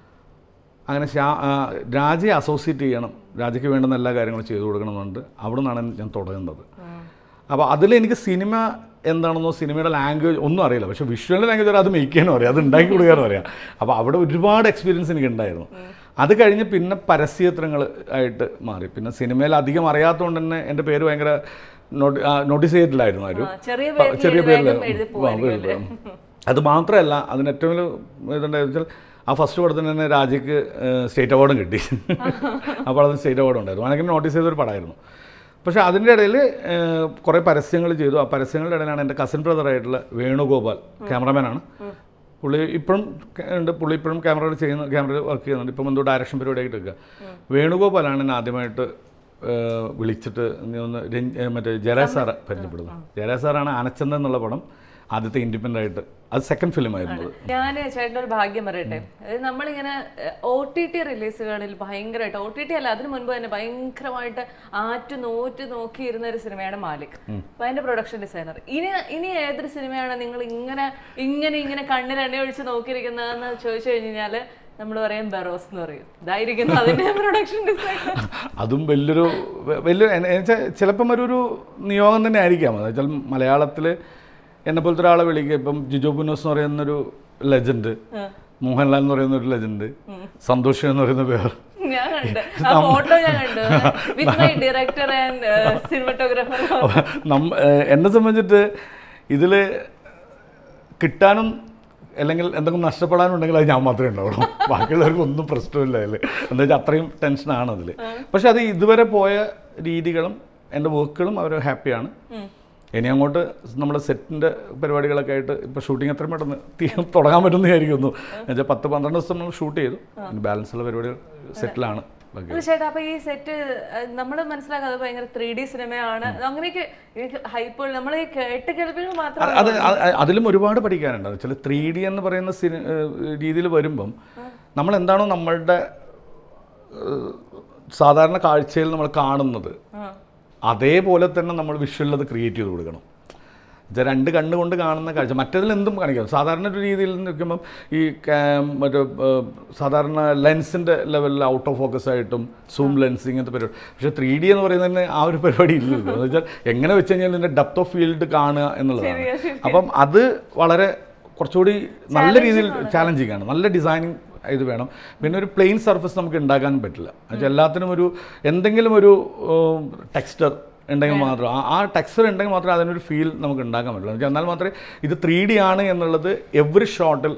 Speaker 2: അങ്ങനെ ശ്യാ ആ, രാജയെ അസോസിയേറ്റ് ചെയ്യണം രാജയ്ക്ക് വേണ്ടുന്ന എല്ലാ കാര്യങ്ങളും ചെയ്തു കൊടുക്കണമെന്നുണ്ട് അവിടെ നിന്നാണ് ഞാൻ തുടങ്ങുന്നത് അപ്പോൾ അതിൽ എനിക്ക് സിനിമ എന്താണെന്നോ സിനിമയുടെ ലാംഗ്വേജ് ഒന്നും അറിയില്ല പക്ഷേ വിഷ്വൽ ലാംഗ്വേജ് അത് മേക്ക് ചെയ്യാനും അറിയാം അത് ഉണ്ടാക്കി കൊടുക്കാനും അറിയാം അപ്പോൾ അവിടെ ഒരുപാട് എക്സ്പീരിയൻസ് എനിക്ക് ഉണ്ടായിരുന്നു അത് കഴിഞ്ഞ് പിന്നെ പരസ്യചിത്രങ്ങൾ ആയിട്ട് മാറി പിന്നെ സിനിമയിൽ അധികം അറിയാത്തതുകൊണ്ട് തന്നെ എൻ്റെ പേര് ഭയങ്കര നോട്ടി നോട്ടീസ് ചെയ്തിട്ടില്ലായിരുന്നു ആരും
Speaker 1: ആ, ചെറിയ
Speaker 2: ആ, ചെറിയ
Speaker 1: പേരിൽ
Speaker 2: പേരിൽ
Speaker 1: വേഗം എഴുതി പോവായിരിക്കും അല്ലേ?
Speaker 2: അത് മാത്രമല്ല അതിന് ഏറ്റവും വലിയ ഇതുണ്ടായെന്ന് വെച്ചാൽ ആ ഫസ്റ്റ് പടത്തിന് തന്നെ രാജയ്ക്ക് സ്റ്റേറ്റ് അവാർഡും കിട്ടി ആ പടത്തിന് സ്റ്റേറ്റ് അവാർഡ് ഉണ്ടായിരുന്നു അങ്ങനെ നോട്ടീസ് ചെയ്തൊരു പടമായിരുന്നു പക്ഷേ അതിൻ്റെ ഇടയിൽ കുറേ പരസ്യങ്ങൾ ചെയ്തു ആ പരസ്യങ്ങളുടെ ഇടയിലാണ് എൻ്റെ കസിൻ ബ്രദറായിട്ടുള്ള വേണുഗോപാൽ ക്യാമറമാനാണ് പുള്ളി ഇപ്പോഴും ഉണ്ട് പുള്ളി ഇപ്പോഴും ക്യാമറ ചെയ്യുന്ന ക്യാമറ വർക്ക് ചെയ്യുന്നുണ്ട് ഇപ്പം എന്തോ ഡയറക്ഷൻ പരിപാടിയായിട്ട് എടുക്കുക വേണുഗോപാലാണ് എന്നെ ആദ്യമായിട്ട് ഏഹ്, വിളിച്ചിട്ട് നീ ഒന്ന് രഞ്ജ് ഏഹ്, മറ്റേ ജയരാജ് സാറെ പരിചയപ്പെടുന്നത് ജയരാജ് സാറാണ് അനച്ചന്ത എന്നുള്ള പടം ആദ്യത്തെ ഇൻഡിപെൻഡൻ്റ് ആയിട്ട് അത് സെക്കൻഡ് ഫിലിം ആയിരുന്നത്
Speaker 1: ഞാൻ ചേട്ടൻ്റെ ഒരു ഭാഗ്യം പറയട്ടെ അതായത് നമ്മളിങ്ങനെ ഒ ടി ടി റിലീസുകളിൽ ഭയങ്കരമായിട്ട് ഒ ടി ടി അല്ല അതിന് മുൻപ് തന്നെ ഭയങ്കരമായിട്ട് ആറ്റു നോറ്റ് നോക്കിയിരുന്ന ഒരു സിനിമയാണ് മാലിക് അപ്പൊ അതിന്റെ പ്രൊഡക്ഷൻ ഡിസൈനർ ഇനി ഇനി ഏതൊരു സിനിമയാണ് നിങ്ങൾ ഇങ്ങനെ ഇങ്ങനെ ഇങ്ങനെ കണ്ണിൽ എണ്ണ ഒഴിച്ച് നോക്കിയിരിക്കുന്നതെന്ന് ചോദിച്ചു കഴിഞ്ഞാല് നമ്മൾ പറയും ബെറോസ് എന്ന് പറയും ഇതായിരിക്കുന്നു അതിന്റെ പ്രൊഡക്ഷൻ ഡിസൈനർ
Speaker 2: അതും വലിയൊരു വ- വലിയ എന്നുവെച്ചാൽ ചിലപ്പം ഒരു ഒരു നിയോഗം തന്നെ ആയിരിക്കാം എന്ന് വെച്ചാൽ മലയാളത്തിൽ എന്നെ പോലത്തെ ഒരാളെ വിളിക്കുക ഇപ്പം ജിജോ പുനോസ് എന്ന് പറയുന്നൊരു ലെജൻഡ് മോഹൻലാൽ എന്ന് പറയുന്ന ഒരു ലെജൻഡ് സന്തോഷ് എന്ന് പറയുന്ന പേർ
Speaker 1: ഞാൻ കണ്ട് ആ ഫോട്ടോ ഞാൻ കണ്ടു with my director and cinematographer
Speaker 2: നമ്മ ഏഹ് എന്നെ സംബന്ധിച്ചിട്ട് ഇതിൽ കിട്ടാനും അല്ലെങ്കിൽ എന്തെങ്കിലും നഷ്ടപ്പെടാനുണ്ടെങ്കിൽ അത് ഞാൻ മാത്രമേ ഉണ്ടാവുള്ളൂ ബാക്കിയുള്ളവർക്ക് ഒന്നും പ്രശ്നമില്ല അതിൽ എന്താ വെച്ചാൽ അത്രയും ടെൻഷനാണ് അതിൽ പക്ഷെ അത് ഇതുവരെ പോയ രീതികളും എൻ്റെ വർക്കുകളും അവർ ഹാപ്പിയാണ് ഇനി അങ്ങോട്ട് നമ്മുടെ സെറ്റിൻ്റെ പരിപാടികളൊക്കെ ആയിട്ട് ഇപ്പോൾ ഷൂട്ടിംഗ് എത്രയും പെട്ടെന്ന് തീ തുടങ്ങാൻ പറ്റുമെന്ന് വിചാരിക്കുന്നു എന്നുവെച്ചാൽ പത്ത് പന്ത്രണ്ട് ദിവസം നമ്മൾ ഷൂട്ട് ചെയ്തു ബാലൻസ് ഉള്ള പരിപാടികൾ സെറ്റിലാണ് ബാക്കി
Speaker 1: അല്ല ചേട്ടാ അപ്പൊ ഈ സെറ്റ് നമ്മൾ മനസ്സിലാക്കാതെ ഭയങ്കര ത്രീ ഡി സിനിമയാണ് അങ്ങനെയൊക്കെ ഹൈപ്പുകൾ നമ്മൾ ഈ കേട്ട് കേൾവികൾ മാത്രം
Speaker 2: അത് അത് അത് അതിലും ഒരുപാട് പഠിക്കാനുണ്ട് വെച്ചാൽ ത്രീ ഡി എന്ന് പറയുന്ന സിനി രീതിയിൽ വരുമ്പം നമ്മൾ എന്താണോ നമ്മളുടെ ഏഹ്, സാധാരണ കാഴ്ചയിൽ നമ്മൾ കാണുന്നത് അതേപോലെ തന്നെ നമ്മൾ വിഷ്വലിൽ അത് ക്രിയേറ്റ് ചെയ്ത് കൊടുക്കണം ഇത് രണ്ട് കണ്ണുകൊണ്ട് കാണുന്ന കാഴ്ച മറ്റേതിൽ എന്തും കാണിക്കാം സാധാരണ ഒരു രീതിയിൽ നിൽക്കുമ്പം ഈ ക്യാം മറ്റേ ഏഹ്, സാധാരണ ലെൻസിൻ്റെ ലെവലിൽ ഔട്ട് ഓഫ് ഫോക്കസ് ആയിട്ടും സൂം ലെൻസ് ഇങ്ങനത്തെ പരിപാടി പക്ഷേ ത്രീ ഡി എന്ന് പറയുന്നതിന് ആ ഒരു പരിപാടി ഇല്ലല്ലോ എന്ന് വെച്ചാൽ എങ്ങനെ വെച്ച് കഴിഞ്ഞാൽ ഇതിൻ്റെ ഡെപ്ത് ഓഫ് ഫീൽഡ് കാണുക എന്നുള്ളതാണ് അപ്പം അത് വളരെ കുറച്ചുകൂടി നല്ല രീതിയിൽ ചാലഞ്ചിങ് ആണ് നല്ല ഡിസൈനിങ് ഇത് വേണം പിന്നെ ഒരു പ്ലെയിൻ സർഫസ് നമുക്ക് ഉണ്ടാക്കാൻ പറ്റില്ല എന്നുവെച്ചാൽ എല്ലാത്തിനും ഒരു എന്തെങ്കിലും ഒരു ടെക്സ്ചർ ഉണ്ടെങ്കിൽ മാത്രം ആ- ആ ടെക്സ്ചർ ഉണ്ടെങ്കിൽ മാത്രമേ അതിനൊരു ഫീൽ നമുക്ക് ഉണ്ടാക്കാൻ പറ്റുള്ളൂ എന്നുവെച്ചാൽ എന്നാൽ മാത്രമേ ഇത് ത്രീ ഡി ആണ് എന്നുള്ളത് എവറി ഷോട്ടിൽ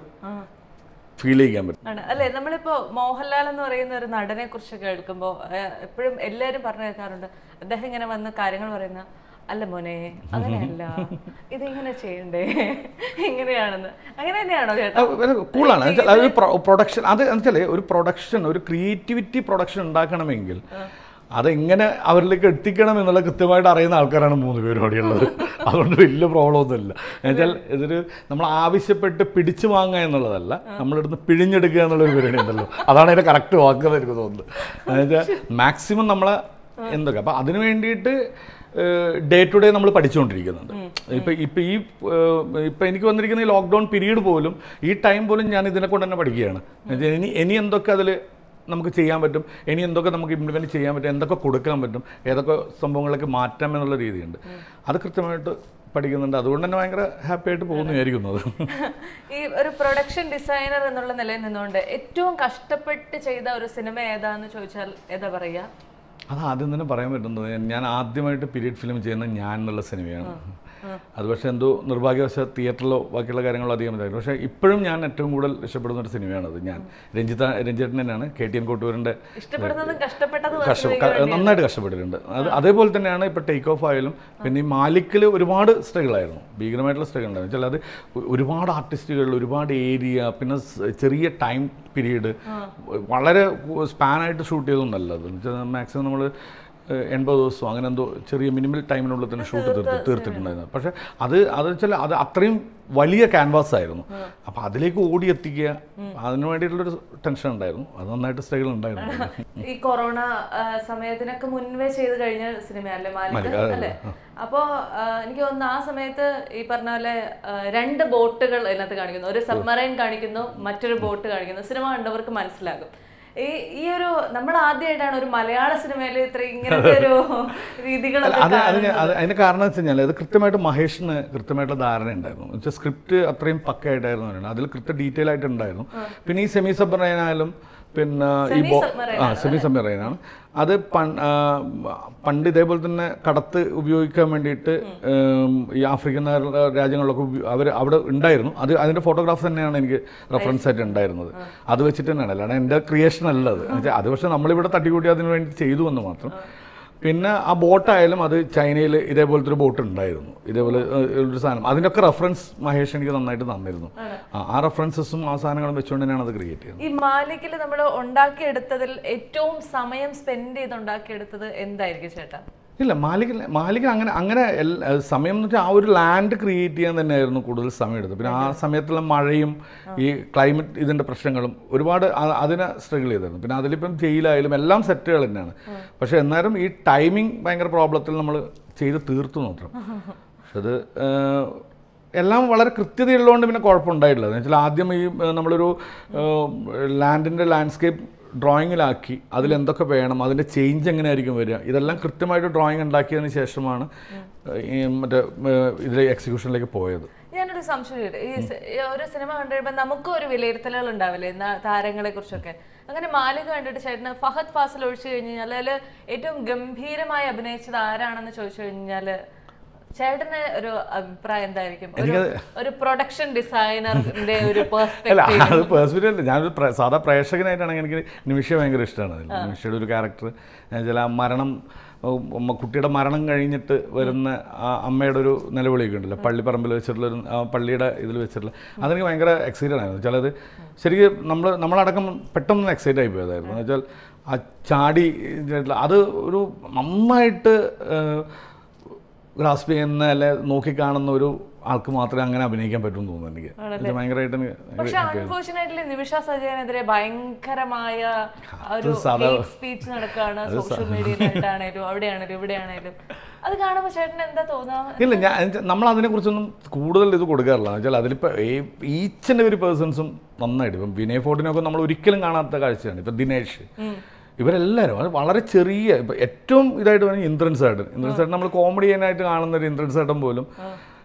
Speaker 2: ഫീൽ ചെയ്യാൻ പറ്റും
Speaker 1: ആണ് അല്ലെ നമ്മളിപ്പോ മോഹൻലാൽ എന്ന് പറയുന്ന ഒരു നടനെ കുറിച്ചൊക്കെ എടുക്കുമ്പോൾ എപ്പോഴും എല്ലാവരും പറഞ്ഞു കേൾക്കാറുണ്ട് അദ്ദേഹം ഇങ്ങനെ വന്ന് കാര്യങ്ങൾ പറയുന്ന അല്ല മോനെ അങ്ങനെയല്ല ഇതിങ്ങനെ ചെയ്യണ്ടേ എങ്ങനെയാണെന്ന് അങ്ങനെ തന്നെയാണോ ചേട്ടാ
Speaker 2: കൂളാണ് അതൊരു പ്രൊഡക്ഷൻ അത് വെച്ചാൽ ഒരു പ്രൊഡക്ഷൻ ഒരു ക്രിയേറ്റിവിറ്റി പ്രൊഡക്ഷൻ ഉണ്ടാക്കണമെങ്കിൽ അതെങ്ങനെ അവരിലേക്ക് എത്തിക്കണം എന്നുള്ള കൃത്യമായിട്ട് അറിയുന്ന ആൾക്കാരാണ് മൂന്ന് പേരും അവിടെയുള്ളത് അതുകൊണ്ട് വലിയ പ്രോബ്ലം ഒന്നുമില്ല എന്നുവെച്ചാൽ ഇതൊരു നമ്മൾ ആവശ്യപ്പെട്ട് പിടിച്ചു വാങ്ങുക എന്നുള്ളതല്ല നമ്മളിടുന്ന് പിഴിഞ്ഞെടുക്കുക എന്നുള്ളൊരു പരിപാടി ഉണ്ടല്ലോ അതാണ് അതിൻ്റെ കറക്റ്റ് വാക്കെന്ന് എനിക്ക് തോന്നുന്നത് എന്നുവെച്ചാൽ മാക്സിമം നമ്മളെ എന്തൊക്കെ അപ്പം അതിന് വേണ്ടിയിട്ട് ഡേ ടു ഡേ നമ്മൾ പഠിച്ചുകൊണ്ടിരിക്കുന്നുണ്ട് ഇപ്പം ഇപ്പം ഈ ഏഹ്, ഇപ്പം എനിക്ക് വന്നിരിക്കുന്ന ഈ ലോക്ക്ഡൗൺ പീരീഡ് പോലും ഈ ടൈം പോലും ഞാൻ ഇതിനെ കൊണ്ട് തന്നെ പഠിക്കുകയാണ് എന്നുവെച്ചാൽ ഇനി ഇനി എന്തൊക്കെ അതിൽ നമുക്ക് ചെയ്യാൻ പറ്റും ഇനി എന്തൊക്കെ നമുക്ക് ഇംപ്ലിമെൻറ്റ് ചെയ്യാൻ പറ്റും എന്തൊക്കെ കൊടുക്കാൻ പറ്റും ഏതൊക്കെ സംഭവങ്ങളൊക്കെ മാറ്റാം എന്നുള്ള രീതിയുണ്ട് അത് കൃത്യമായിട്ട് പഠിക്കുന്നുണ്ട് അതുകൊണ്ട് തന്നെ ഭയങ്കര ഹാപ്പി ആയിട്ട് പോകുന്നു വിചാരിക്കുന്നത്
Speaker 1: ഈ ഒരു പ്രൊഡക്ഷൻ ഡിസൈനർ എന്നുള്ള നിലയിൽ നിന്നുകൊണ്ട് ഏറ്റവും കഷ്ടപ്പെട്ട് ചെയ്ത ഒരു സിനിമ ഏതാന്ന് ചോദിച്ചാൽ ഏതാ പറയാ
Speaker 2: അത് ആദ്യം തന്നെ പറയാൻ പറ്റുന്നത് ഞാൻ ആദ്യമായിട്ട് പീരീഡ് ഫിലിം ചെയ്യുന്ന ഞാൻ എന്നുള്ള സിനിമയാണ് അത് പക്ഷേ എന്തോ നിർഭാഗ്യവശാൽ തിയേറ്ററിലോ ബാക്കിയുള്ള കാര്യങ്ങളോ അധികം ഇതായിരുന്നു പക്ഷേ ഇപ്പോഴും ഞാൻ ഏറ്റവും കൂടുതൽ ഇഷ്ടപ്പെടുന്ന ഒരു സിനിമയാണത് ഞാൻ രഞ്ജിത രഞ്ജിതൻ തന്നെയാണ് കെ ടി എൻ കോട്ടൂരിൻ്റെ
Speaker 1: ഇഷ്ടപ്പെടുന്നതും കഷ്ടപ്പെട്ടതും
Speaker 2: കഷ്ട ക- നന്നായിട്ട് കഷ്ടപ്പെട്ടിട്ടുണ്ട് അത് അതേപോലെ തന്നെയാണ് ഇപ്പോൾ ടേക്ക് ഓഫ് ആയാലും പിന്നെ ഈ മാലിക്കിൽ ഒരുപാട് സ്ട്രഗിളായിരുന്നു ഭീകരമായിട്ടുള്ള സ്ട്രഗിൾ ഉണ്ടായിരുന്നു വെച്ചാൽ അത് ഒ- ഒരുപാട് ആർട്ടിസ്റ്റുകൾ ഒരുപാട് ഏരിയ പിന്നെ സ് ചെറിയ ടൈം പീരീഡ് വളരെ സ്പാനായിട്ട് ഷൂട്ട് ചെയ്തൊന്നല്ല അത് മാക്സിമം നമ്മൾ എൺപത് ദിവസം അങ്ങനെ എന്തോ ചെറിയ മിനിമൽ ടൈമിനുള്ളിൽ തന്നെ ഷൂട്ട് തീർത്ത് തീർത്തിട്ടുണ്ടായിരുന്നു പക്ഷേ അത് അത് വെച്ചാൽ അത് അത്രയും വലിയ ക്യാൻവാസ് ആയിരുന്നു അപ്പോൾ അതിലേക്ക് ഓടിയെത്തിക്കുക അതിന് വേണ്ടിയിട്ടുള്ളൊരു ടെൻഷൻ ഉണ്ടായിരുന്നു അത് നന്നായിട്ട് സ്ട്രഗിൾ ഉണ്ടായിരുന്നു
Speaker 1: ഈ കൊറോണ ആ, സമയത്തിനൊക്കെ മുൻപേ ചെയ്ത് കഴിഞ്ഞ സിനിമയല്ലേ മാലിക്
Speaker 2: മാലിക്, അതെ,
Speaker 1: അല്ലേ അപ്പോ ആ, എനിക്ക് തോന്നുന്നു ആ സമയത്ത് ഈ പറഞ്ഞ പോലെ ആ, രണ്ട് ബോട്ടുകൾ ഇതിനകത്ത് കാണിക്കുന്നു ഒരു സബ്മറൈൻ കാണിക്കുന്നു മറ്റൊരു ബോട്ട് കാണിക്കുന്നു സിനിമ കണ്ടവർക്ക് മനസ്സിലാകും ഈ ഈ ഒരു നമ്മൾ ആദ്യമായിട്ടാണ് ഒരു മലയാള സിനിമയിൽ ഇത്ര ഇങ്ങനത്തെ ഒരു രീതികളൊക്കെ
Speaker 2: അത് അത് ഞാൻ- അത് അതിന്റെ കാരണം വെച്ച് കഴിഞ്ഞാൽ അത് കൃത്യമായിട്ട് മഹേഷിന് കൃത്യമായിട്ടുള്ള ധാരണ ഉണ്ടായിരുന്നു വെച്ചാൽ സ്ക്രിപ്റ്റ് അത്രയും പക്കയായിട്ടായിരുന്നു പറയുന്നത് അതിൽ കൃത്യ ഡീറ്റെയിൽ ആയിട്ട് ഉണ്ടായിരുന്നു പിന്നെ ഈ സെമി സബ്മറൈനായാലും പിന്നെ ഈ ബോ ആ സെമി സബ്മറൈനാണ് അത് പൺ- ആ, പണ്ട് ഇതേപോലെ തന്നെ കടത്ത് ഉപയോഗിക്കാൻ വേണ്ടിയിട്ട് ഉം, ഈ ആഫ്രിക്കൻ നാ- രാജ്യങ്ങളിലൊക്കെ അവർ അവിടെ ഉണ്ടായിരുന്നു അത് അതിൻ്റെ ഫോട്ടോഗ്രാഫ് തന്നെയാണ് എനിക്ക് റെഫറൻസ് ആയിട്ട് ഉണ്ടായിരുന്നത് അത് വെച്ചിട്ട് തന്നെയാണ് അല്ലാണ്ട് എൻ്റെ ക്രിയേഷൻ അല്ല അത് എന്നുവെച്ചാൽ അത് പക്ഷേ നമ്മളിവിടെ തട്ടിക്കൂട്ടി അതിന് വേണ്ടി ചെയ്തു എന്ന് മാത്രം പിന്നെ ആ ബോട്ടായാലും അത് ചൈനയിൽ ഇതേപോലത്തെ ഒരു ബോട്ട് ഉണ്ടായിരുന്നു ഇതേപോലെ ഏഹ്, ഒരു സാധനം അതിൻ്റെയൊക്കെ റെഫറൻസ് മഹേഷ് എനിക്ക് നന്നായിട്ട് തന്നിരുന്നു ആ, ആ റെഫറൻസസും ആ സാധനങ്ങളും വെച്ചുകൊണ്ട് തന്നെയാണ് അത് ക്രിയേറ്റ് ചെയ്യുന്നത്
Speaker 1: ഈ മാലിക്കിൽ നമ്മൾ ഉണ്ടാക്കിയെടുത്തതിൽ ഏറ്റവും സമയം സ്പെൻഡ് ചെയ്ത് ഉണ്ടാക്കിയെടുത്തത് എന്തായിരിക്കും ചേട്ടാ
Speaker 2: ഇല്ല മാലിക് മാലിക് അങ്ങനെ അങ്ങനെ എൽ- ഏഹ് സമയം എന്ന് വെച്ചാൽ ആ ഒരു ലാൻഡ് ക്രിയേറ്റ് ചെയ്യാൻ തന്നെയായിരുന്നു കൂടുതൽ സമയം എടുത്തത് പിന്നെ ആ സമയത്തുള്ള മഴയും ഈ ക്ലൈമറ്റ് ഇതിൻ്റെ പ്രശ്നങ്ങളും ഒരുപാട് ആ- അതിനെ സ്ട്രഗിൾ ചെയ്തിരുന്നു പിന്നെ അതിലിപ്പം ജയിലായാലും എല്ലാം സെറ്റുകൾ തന്നെയാണ് പക്ഷേ എന്നാലും ഈ ടൈമിംഗ് ഭയങ്കര പ്രോബ്ലത്തിൽ നമ്മൾ ചെയ്ത് തീർത്തു മാത്രം പക്ഷെ അത് ഏഹ്, എല്ലാം വളരെ കൃത്യതയുള്ളതുകൊണ്ട് പിന്നെ കുഴപ്പമുണ്ടായിട്ടില്ല എന്ന് വെച്ചാൽ ആദ്യം ഈ ഏഹ്, നമ്മളൊരു ലാൻഡിൻ്റെ ലാൻഡ്സ്കേപ്പ് ഡ്രോയിങ്ങിലാക്കി അതിൽ എന്തൊക്കെ വേണം അതിൻ്റെ ചേഞ്ച് എങ്ങനെയായിരിക്കും വരിക ഇതെല്ലാം കൃത്യമായിട്ട് ഡ്രോയിങ് ഉണ്ടാക്കിയതിന് ശേഷമാണ് ഏഹ്, ഈ മറ്റേ ഇതിലെ എക്സിക്യൂഷനിലേക്ക് പോയത്
Speaker 1: ഞാനൊരു സംശയം ചോദിക്കട്ടെ? ഈ സി- ഈ ഒരു സിനിമ കണ്ടു കഴിയുമ്പോൾ നമുക്കും ഒരു വിലയിരുത്തലുകൾ ഉണ്ടാവില്ലേ ന- താരങ്ങളെ കുറിച്ചൊക്കെ അങ്ങനെ മാലിക കണ്ടിട്ട് ചേട്ടന് ഫഹദ് ഫാസിൽ ഒഴിച്ചു കഴിഞ്ഞ് കഴിഞ്ഞാൽ അതിൽ ഏറ്റവും ഗംഭീരമായി അഭിനയിച്ചത് ആരാണെന്ന് ചോദിച്ചു കഴിഞ്ഞാൽ ചേട്ടന് ഒരു അഭിപ്രായം എന്തായിരിക്കും ഒരു ഒരു പ്രൊഡക്ഷൻ ഡിസൈനറിന്റെ ഒരു
Speaker 2: അല്ല
Speaker 1: പെർസ്പെക്ടീവ്
Speaker 2: അത് പേഴ്സണലി അല്ല ഞാനൊരു പ്ര- സാധാ പ്രേക്ഷകനായിട്ടാണെങ്കിൽ എനിക്ക് നിമിഷ ഭയങ്കര ഇഷ്ടമാണ് അതിൽ നിമിഷയുടെ ഒരു ക്യാരക്ടർ ചില ആ മരണം ഉം, ഉം, കുട്ടിയുടെ മരണം കഴിഞ്ഞിട്ട് വരുന്ന ആ അമ്മയുടെ ഒരു നിലവിളിയൊക്കെ ഉണ്ടല്ലോ പള്ളിപ്പറമ്പിൽ വെച്ചിട്ടുള്ള ഒരു ആ പള്ളിയുടെ ഇതിൽ വെച്ചിട്ടുള്ള അതെനിക്ക് ഭയങ്കര എക്സൈറ്റഡ് ആയിരുന്നു വെച്ചാൽ അത് ശരിക്കും നമ്മൾ നമ്മളടക്കം പെട്ടെന്ന് എക്സൈറ്റ് ആയി പോയതായിരുന്നു എന്ന് വെച്ചാൽ ആ ചാടി ഇതിനായിട്ടുള്ള അത് ഒരു നന്നായിട്ട് ഗ്രാസ്പ് ചെയ്യുന്ന അല്ലെ നോക്കിക്കാണുന്ന ഒരു ആൾക്ക് മാത്രമേ അങ്ങനെ അഭിനയിക്കാൻ പറ്റൂ എന്ന് തോന്നുന്നു എനിക്ക് ഇത് ഭയങ്കരമായിട്ട് എനിക്ക്
Speaker 1: പക്ഷെ അൺഫോർച്ചുനേറ്റ്ലി നിമിഷ സജയനെതിരെ ഭയങ്കരമായ ആ ഒരു
Speaker 2: സാധാ-
Speaker 1: സ്പീച്ച് നടക്കുകയാണ് സോഷ്യൽ മീഡിയയിലായിട്ടാണേലും അവിടെയാണേലും ഇവിടെയാണേലും അത് കാണുമ്പോൾ ചേട്ടന് എന്താ തോന്നുക
Speaker 2: ഇല്ല ഞാൻ എന്നുവെച്ചാ നമ്മൾ അതിനെക്കുറിച്ചൊന്നും കൂടുതൽ ഇത് കൊടുക്കാറില്ല എന്ന് വെച്ചാൽ അതിലിപ്പോൾ ഈച്ച് ആൻഡ് എവരി പേഴ്സൺസും നന്നായിട്ട് ഇപ്പം വിനയ് ഫോർട്ടിനൊക്കെ നമ്മൾ ഒരിക്കലും കാണാത്ത കാഴ്ചയാണ് ഇപ്പം ദിനേഷ് ഇവരെല്ലാവരും അത് വളരെ ചെറിയ ഇപ്പം ഏറ്റവും ഇതായിട്ട് പറഞ്ഞാൽ ഇന്ദ്രൻ സേട്ടൻ ഇന്ദ്രൻ സേട്ടൻ നമ്മൾ കോമഡി ചെയ്യാനായിട്ട് കാണുന്ന ഒരു ഇന്ദ്രൻ സേട്ടൻ പോലും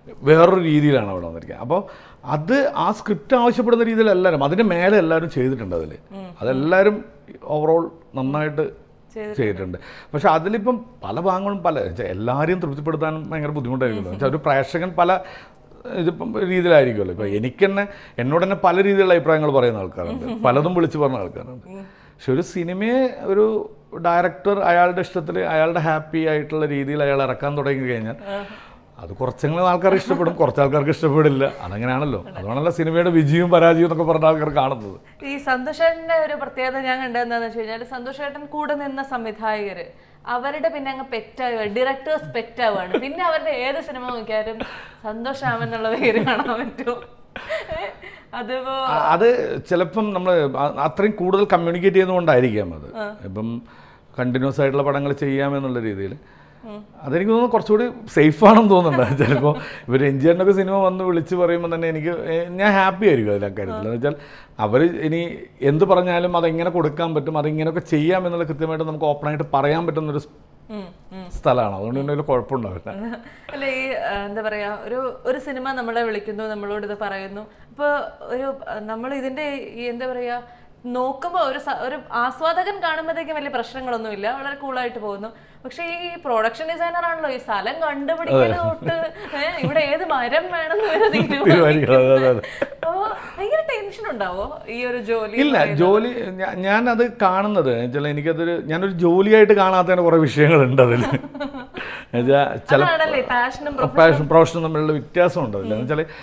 Speaker 2: വേറൊരു രീതിയിലാണ് അവിടെ വന്നിരിക്കുന്നത് അപ്പോൾ അത് ആ സ്ക്രിപ്റ്റ് ആവശ്യപ്പെടുന്ന രീതിയിൽ എല്ലാവരും അതിന് മേലെ എല്ലാവരും ചെയ്തിട്ടുണ്ട് അതിൽ അതെല്ലാവരും ഓവറോൾ നന്നായിട്ട് ചെയ്തിട്ടുണ്ട് പക്ഷെ അതിലിപ്പം പല ഭാഗങ്ങളും പല വെച്ചാ എല്ലാവരെയും തൃപ്തിപ്പെടുത്താൻ ഭയങ്കര ബുദ്ധിമുട്ടായിരിക്കുമല്ലോ വെച്ചാൽ ഒരു പ്രേക്ഷകൻ പല ഇതിപ്പം രീതിയിലായിരിക്കുമല്ലോ ഇപ്പം എനിക്ക് തന്നെ എന്നോട് തന്നെ പല രീതിയിലുള്ള അഭിപ്രായങ്ങൾ പറയുന്ന ആൾക്കാരുണ്ട് പലതും വിളിച്ച് പറഞ്ഞ ആൾക്കാരുണ്ട് പക്ഷെ ഒരു സിനിമയെ ഒരു ഡയറക്ടർ അയാളുടെ ഇഷ്ടത്തിൽ അയാളുടെ ഹാപ്പി ആയിട്ടുള്ള രീതിയിൽ അയാൾ ഇറക്കാൻ തുടങ്ങി കഴിഞ്ഞാൽ അത് കുറച്ചെങ്കിലും ആൾക്കാർക്ക് ഇഷ്ടപ്പെടും കുറച്ച് ആൾക്കാർക്ക് ഇഷ്ടപ്പെടില്ല അതങ്ങനെയാണല്ലോ അതുകൊണ്ടല്ല സിനിമയുടെ വിജയവും പരാജയവും എന്നൊക്കെ പറഞ്ഞ ആൾക്കാർ കാണുന്നത്
Speaker 1: ഈ സന്തോഷേട്ടന്റെ ഒരു പ്രത്യേകത ഞാൻ കണ്ടത് എന്താണെന്ന് വെച്ച് കഴിഞ്ഞാൽ സന്തോഷേട്ടൻ കൂടെ നിന്ന സംവിധായകര് അവരുടെ പിന്നെ അങ്ങ് പെറ്റാവുക ഡയറക്ടേഴ്സ് പെറ്റാവുകയാണ് പിന്നെ അവരുടെ ഏത് സിനിമ നോക്കിയാലും സന്തോഷാമൻ എന്നുള്ള പേര് കാണാൻ പറ്റും ഏ, അതിപ്പോ
Speaker 2: ആ, അത് ചിലപ്പം നമ്മൾ അത്രയും കൂടുതൽ കമ്മ്യൂണിക്കേറ്റ് ചെയ്യുന്നതുകൊണ്ടായിരിക്കാം അത് ഇപ്പം കണ്ടിന്യൂസ് ആയിട്ടുള്ള പടങ്ങൾ ചെയ്യാമെന്നുള്ള രീതിയിൽ അതെനിക്ക് തോന്നുന്നു കുറച്ചുകൂടി സേഫ് ആണെന്ന് തോന്നുന്നുണ്ട് ചിലപ്പോൾ ഇവർ എഞ്ചിനൊക്കെ സിനിമ വന്ന് വിളിച്ച് പറയുമ്പോൾ തന്നെ എനിക്ക് ഏ, ഞാൻ ഹാപ്പി ആയിരിക്കും അതിൽ അക്കാര്യത്തിൽ എന്ന് വെച്ചാൽ അവർ ഇനി എന്ത് പറഞ്ഞാലും അതെങ്ങനെ കൊടുക്കാൻ പറ്റും അതിങ്ങനെയൊക്കെ ചെയ്യാം എന്നുള്ള കൃത്യമായിട്ട് നമുക്ക് ഓപ്പണായിട്ട് പറയാൻ പറ്റുന്നൊരു സ്
Speaker 1: ഉം, ഉം.
Speaker 2: സ്ഥലമാണ് അതുകൊണ്ട് തന്നെ അതിൽ കുഴപ്പമുണ്ടാവില്ല
Speaker 1: അല്ല ഈ ആ, എന്താ പറയാ ഒരു ഒരു സിനിമ നമ്മളെ വിളിക്കുന്നു നമ്മളോട് ഇത് പറയുന്നു ഇപ്പൊ ഒരു നമ്മൾ ഇതിന്റെ ഈ എന്താ പറയാ നോക്കുമ്പോൾ ഒരു സ- ഒരു ആസ്വാദകൻ കാണുമ്പോഴത്തേക്കും വലിയ പ്രശ്നങ്ങളൊന്നുമില്ല വളരെ കൂളായിട്ട് പോകുന്നു പക്ഷെ ഈ പ്രൊഡക്ഷൻ ഡിസൈനർ ആണല്ലോ ഈ സ്ഥലം കണ്ടുപിടിക്കൽ തൊട്ട് ഏ, ഇവിടെ ഏത് മരം വേണമെന്ന് വരെ തീരുമാനിക്കും.
Speaker 2: തീരുമാനിക്കണം, അതെ, അതെ.
Speaker 1: അപ്പൊ ഭയങ്കര ടെൻഷൻ ഉണ്ടാവോ ഈ ഒരു ജോലി
Speaker 2: ഇല്ല ജോലി ഞാ- ഞാനത് കാണുന്നത് വെച്ചാൽ എനിക്കതൊരു ഞാനൊരു ജോലിയായിട്ട് കാണാത്തതിന് കുറേ വിഷയങ്ങളുണ്ട് അതിൽ എന്നുവെച്ചാൽ ചില
Speaker 1: അതാണല്ലേ പാഷനും
Speaker 2: പാഷൻ പ്രൊഫഷനും തമ്മിലുള്ള വ്യത്യാസമുണ്ട് അതിൽ എന്ന് വെച്ചാൽ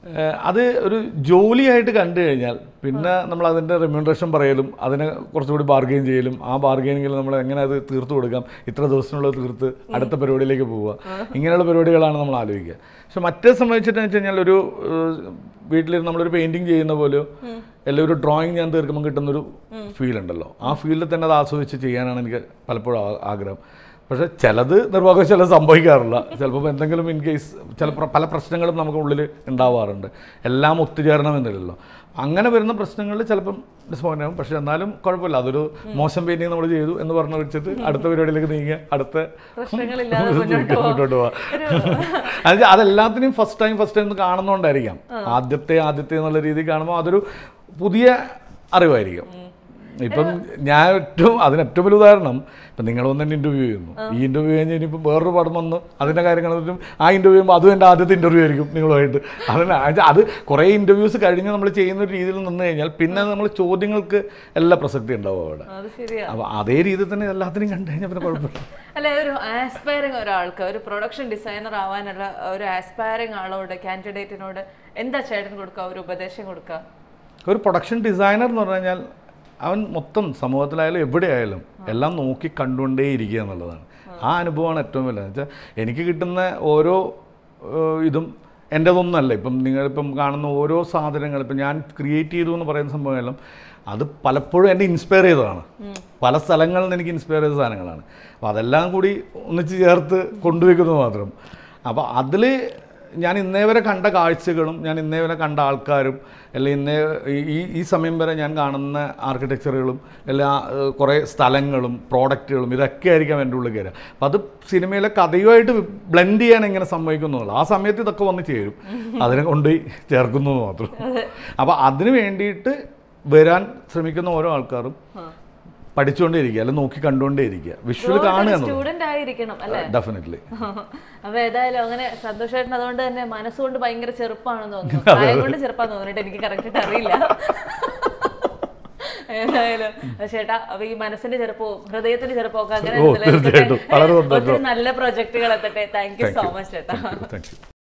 Speaker 2: അത് ഒരു ജോലിയായിട്ട് കണ്ടു കഴിഞ്ഞാൽ പിന്നെ നമ്മൾ അതിൻ്റെ റെമ്യൂണറേഷൻ പറയലും അതിനെ കുറച്ചുകൂടി ബാർഗെയിൻ ചെയ്യലും ആ ബാർഗെയിനിങ്ങിൽ നമ്മൾ എങ്ങനെ അത് തീർത്തു കൊടുക്കാം ഇത്ര ദിവസത്തിനുള്ളത് തീർത്ത് അടുത്ത പരിപാടിയിലേക്ക് പോവുക ഇങ്ങനെയുള്ള പരിപാടികളാണ് നമ്മൾ ആലോചിക്കുക പക്ഷെ മറ്റേ സംബന്ധിച്ചിട്ട് വെച്ച് കഴിഞ്ഞാൽ ഒരു വീട്ടിലിരുന്ന് നമ്മളൊരു പെയിൻറ്റിങ് ചെയ്യുന്ന പോലെയോ അല്ലെങ്കിൽ ഒരു ഡ്രോയിങ് ഞാൻ തീർക്കുമ്പോൾ കിട്ടുന്നൊരു ഫീൽ ഉണ്ടല്ലോ ആ ഫീൽഡിൽ തന്നെ അത് ആസ്വദിച്ച് ചെയ്യാനാണ് എനിക്ക് പലപ്പോഴും ആ- ആഗ്രഹം പക്ഷെ ചിലത് നിർഭാഗ്യവശാലും സംഭവിക്കാറില്ല ചിലപ്പോൾ എന്തെങ്കിലും ഇൻ കേസ് ചില പ്ര- പല പ്രശ്നങ്ങളും നമുക്ക് ഉള്ളിൽ ഉണ്ടാവാറുണ്ട് എല്ലാം ഒത്തുചേരണമെന്നില്ലല്ലോ അങ്ങനെ വരുന്ന പ്രശ്നങ്ങളിൽ ചിലപ്പം ഡിസ്പോയിൻ്റ് ആകും പക്ഷെ എന്നാലും കുഴപ്പമില്ല അതൊരു മോശം പെയിൻറ്റിങ് നമ്മൾ ചെയ്തു എന്ന് പറഞ്ഞു വെച്ചിട്ട് അടുത്ത പരിപാടിയിലേക്ക് നീങ്ങുക അടുത്ത
Speaker 1: പ്രശ്നങ്ങളില്ലാതെ മുന്നോട്ട് പോവാം.
Speaker 2: മുന്നോട്ട് പോവാം അത് അതെല്ലാത്തിനെയും ഫസ്റ്റ് ടൈം ഫസ്റ്റ് ടൈം കാണുന്നതുകൊണ്ടായിരിക്കാം ആദ്യത്തെ ആദ്യത്തെ എന്നുള്ള രീതിയിൽ കാണുമ്പോൾ അതൊരു പുതിയ അറിവായിരിക്കും ഇപ്പം ഞാൻ ഏറ്റവും അതിന് ഏറ്റവും വലിയ ഉദാഹരണം ഇപ്പം നിങ്ങൾ വന്ന് എന്നെ ഇൻ്റർവ്യൂ ചെയ്യുന്നു ഈ ഇൻ്റർവ്യൂ കഴിഞ്ഞ് ഇനിയിപ്പോൾ വേറൊരു പടം വന്ന് അതിൻ്റെ കാര്യങ്ങൾ ആ ഇൻ്റർവ്യൂ ചെയ്യുമ്പോൾ അതും എൻ്റെ ആദ്യത്തെ ഇൻ്റർവ്യൂ ആയിരിക്കും നിങ്ങളുമായിട്ട് അതിന് അത് അത് കുറേ ഇൻ്റർവ്യൂസ് കഴിഞ്ഞ് നമ്മൾ ചെയ്യുന്ന ഒരു രീതിയിൽ നിന്ന് കഴിഞ്ഞാൽ പിന്നെ നമ്മൾ ചോദ്യങ്ങൾക്ക് എല്ലാ പ്രസക്തി ഉണ്ടാവും അവിടെ
Speaker 1: അത് ശരിയാ
Speaker 2: അപ്പോൾ അതേ രീതിയിൽ തന്നെ എല്ലാത്തിനെയും കണ്ടു കഴിഞ്ഞാൽ പിന്നെ കുഴപ്പമില്ല
Speaker 1: അല്ലെ ഒരു ആസ്പയറിങ് ഒരാൾക്ക് ഒരു പ്രൊഡക്ഷൻ ഡിസൈനർ ആവാനുള്ള ഒരു ആസ്പയറിങ് ആളോട് കാൻഡിഡേറ്റിനോട് എന്താ ചേട്ടൻ കൊടുക്കുക ഒരു ഉപദേശം കൊടുക്കുക
Speaker 2: ഒരു പ്രൊഡക്ഷൻ ഡിസൈനർ എന്ന് പറഞ്ഞു കഴിഞ്ഞാൽ അവൻ മൊത്തം സമൂഹത്തിലായാലും എവിടെയായാലും എല്ലാം നോക്കി കണ്ടുകൊണ്ടേ ഇരിക്കുക എന്നുള്ളതാണ് ആ അനുഭവമാണ് ഏറ്റവും വലുത് എന്ന് വെച്ചാൽ എനിക്ക് കിട്ടുന്ന ഓരോ ഏഹ്, ഇതും എൻ്റെതൊന്നല്ല ഇപ്പം നിങ്ങളിപ്പം കാണുന്ന ഓരോ സാധനങ്ങൾ ഇപ്പം ഞാൻ ക്രിയേറ്റ് ചെയ്തു എന്ന് പറയുന്ന സംഭവമെല്ലാം അത് പലപ്പോഴും എന്നെ ഇൻസ്പയർ ചെയ്തതാണ് പല സ്ഥലങ്ങളിൽ നിന്ന് എനിക്ക് ഇൻസ്പയർ ചെയ്ത സാധനങ്ങളാണ് അപ്പോൾ അതെല്ലാം കൂടി ഒന്നിച്ച് ചേർത്ത് കൊണ്ടുവയ്ക്കുന്നത് മാത്രം അപ്പോൾ അതിൽ ഞാൻ ഇന്നേ വരെ കണ്ട കാഴ്ചകളും ഞാൻ ഇന്നേ വരെ കണ്ട ആൾക്കാരും അല്ലെങ്കിൽ ഇന്നേ ഈ- ഈ ഈ സമയം വരെ ഞാൻ കാണുന്ന ആർക്കിടെക്ചറുകളും എല്ലാ ഏഹ്, കുറേ സ്ഥലങ്ങളും പ്രോഡക്റ്റുകളും ഇതൊക്കെ ആയിരിക്കാം എൻ്റെ ഉള്ളിൽ കയറുക അപ്പം അത് സിനിമയിലെ കഥയുമായിട്ട് ബ്ലെൻഡ് ചെയ്യാൻ എങ്ങനെ സംഭവിക്കുന്നുള്ളൂ ആ സമയത്ത് ഇതൊക്കെ വന്ന് ചേരും അതിനെ കൊണ്ടുപോയി ചേർക്കുന്നു എന്ന് മാത്രം അപ്പോൾ അതിന് വേണ്ടിയിട്ട് വരാൻ ശ്രമിക്കുന്ന ഓരോ ആൾക്കാരും പഠിച്ചുകൊണ്ടേ ഇരിക്കുക അല്ലെങ്കിൽ നോക്കി കണ്ടുകൊണ്ടേ ഇരിക്കുക വിഷ്വൽ കാണുക എന്നുള്ളത്
Speaker 1: സ്റ്റുഡന്റ് ആയിരിക്കണം അല്ലെ
Speaker 2: ഡെഫിനറ്റ്ലി
Speaker 1: അപ്പൊ ഏതായാലും അങ്ങനെ സന്തോഷമായിട്ട് അതുകൊണ്ട് തന്നെ മനസ്സുകൊണ്ട് ഭയങ്കര ചെറുപ്പാണെന്ന് തോന്നുന്നു പ്രായം കൊണ്ട് ചെറുപ്പാന്ന് തോന്നിട്ട് എനിക്ക് കറക്റ്റ് അറിയില്ല ഏതായാലും ചേട്ടാ അപ്പൊ ഈ മനസ്സിന്റെ ചെറുപ്പവും ഹൃദയത്തിന്റെ ചെറുപ്പവും ഒക്കെ അങ്ങനെ
Speaker 2: ഓ, തീർച്ചയായിട്ടും. വളരെ സന്തോഷം.
Speaker 1: ഒത്തിരി നല്ല പ്രൊജക്ടുകൾ എത്തട്ടെ താങ്ക് യു സോ മച്ച് ചേട്ടാ
Speaker 2: താങ്ക് യു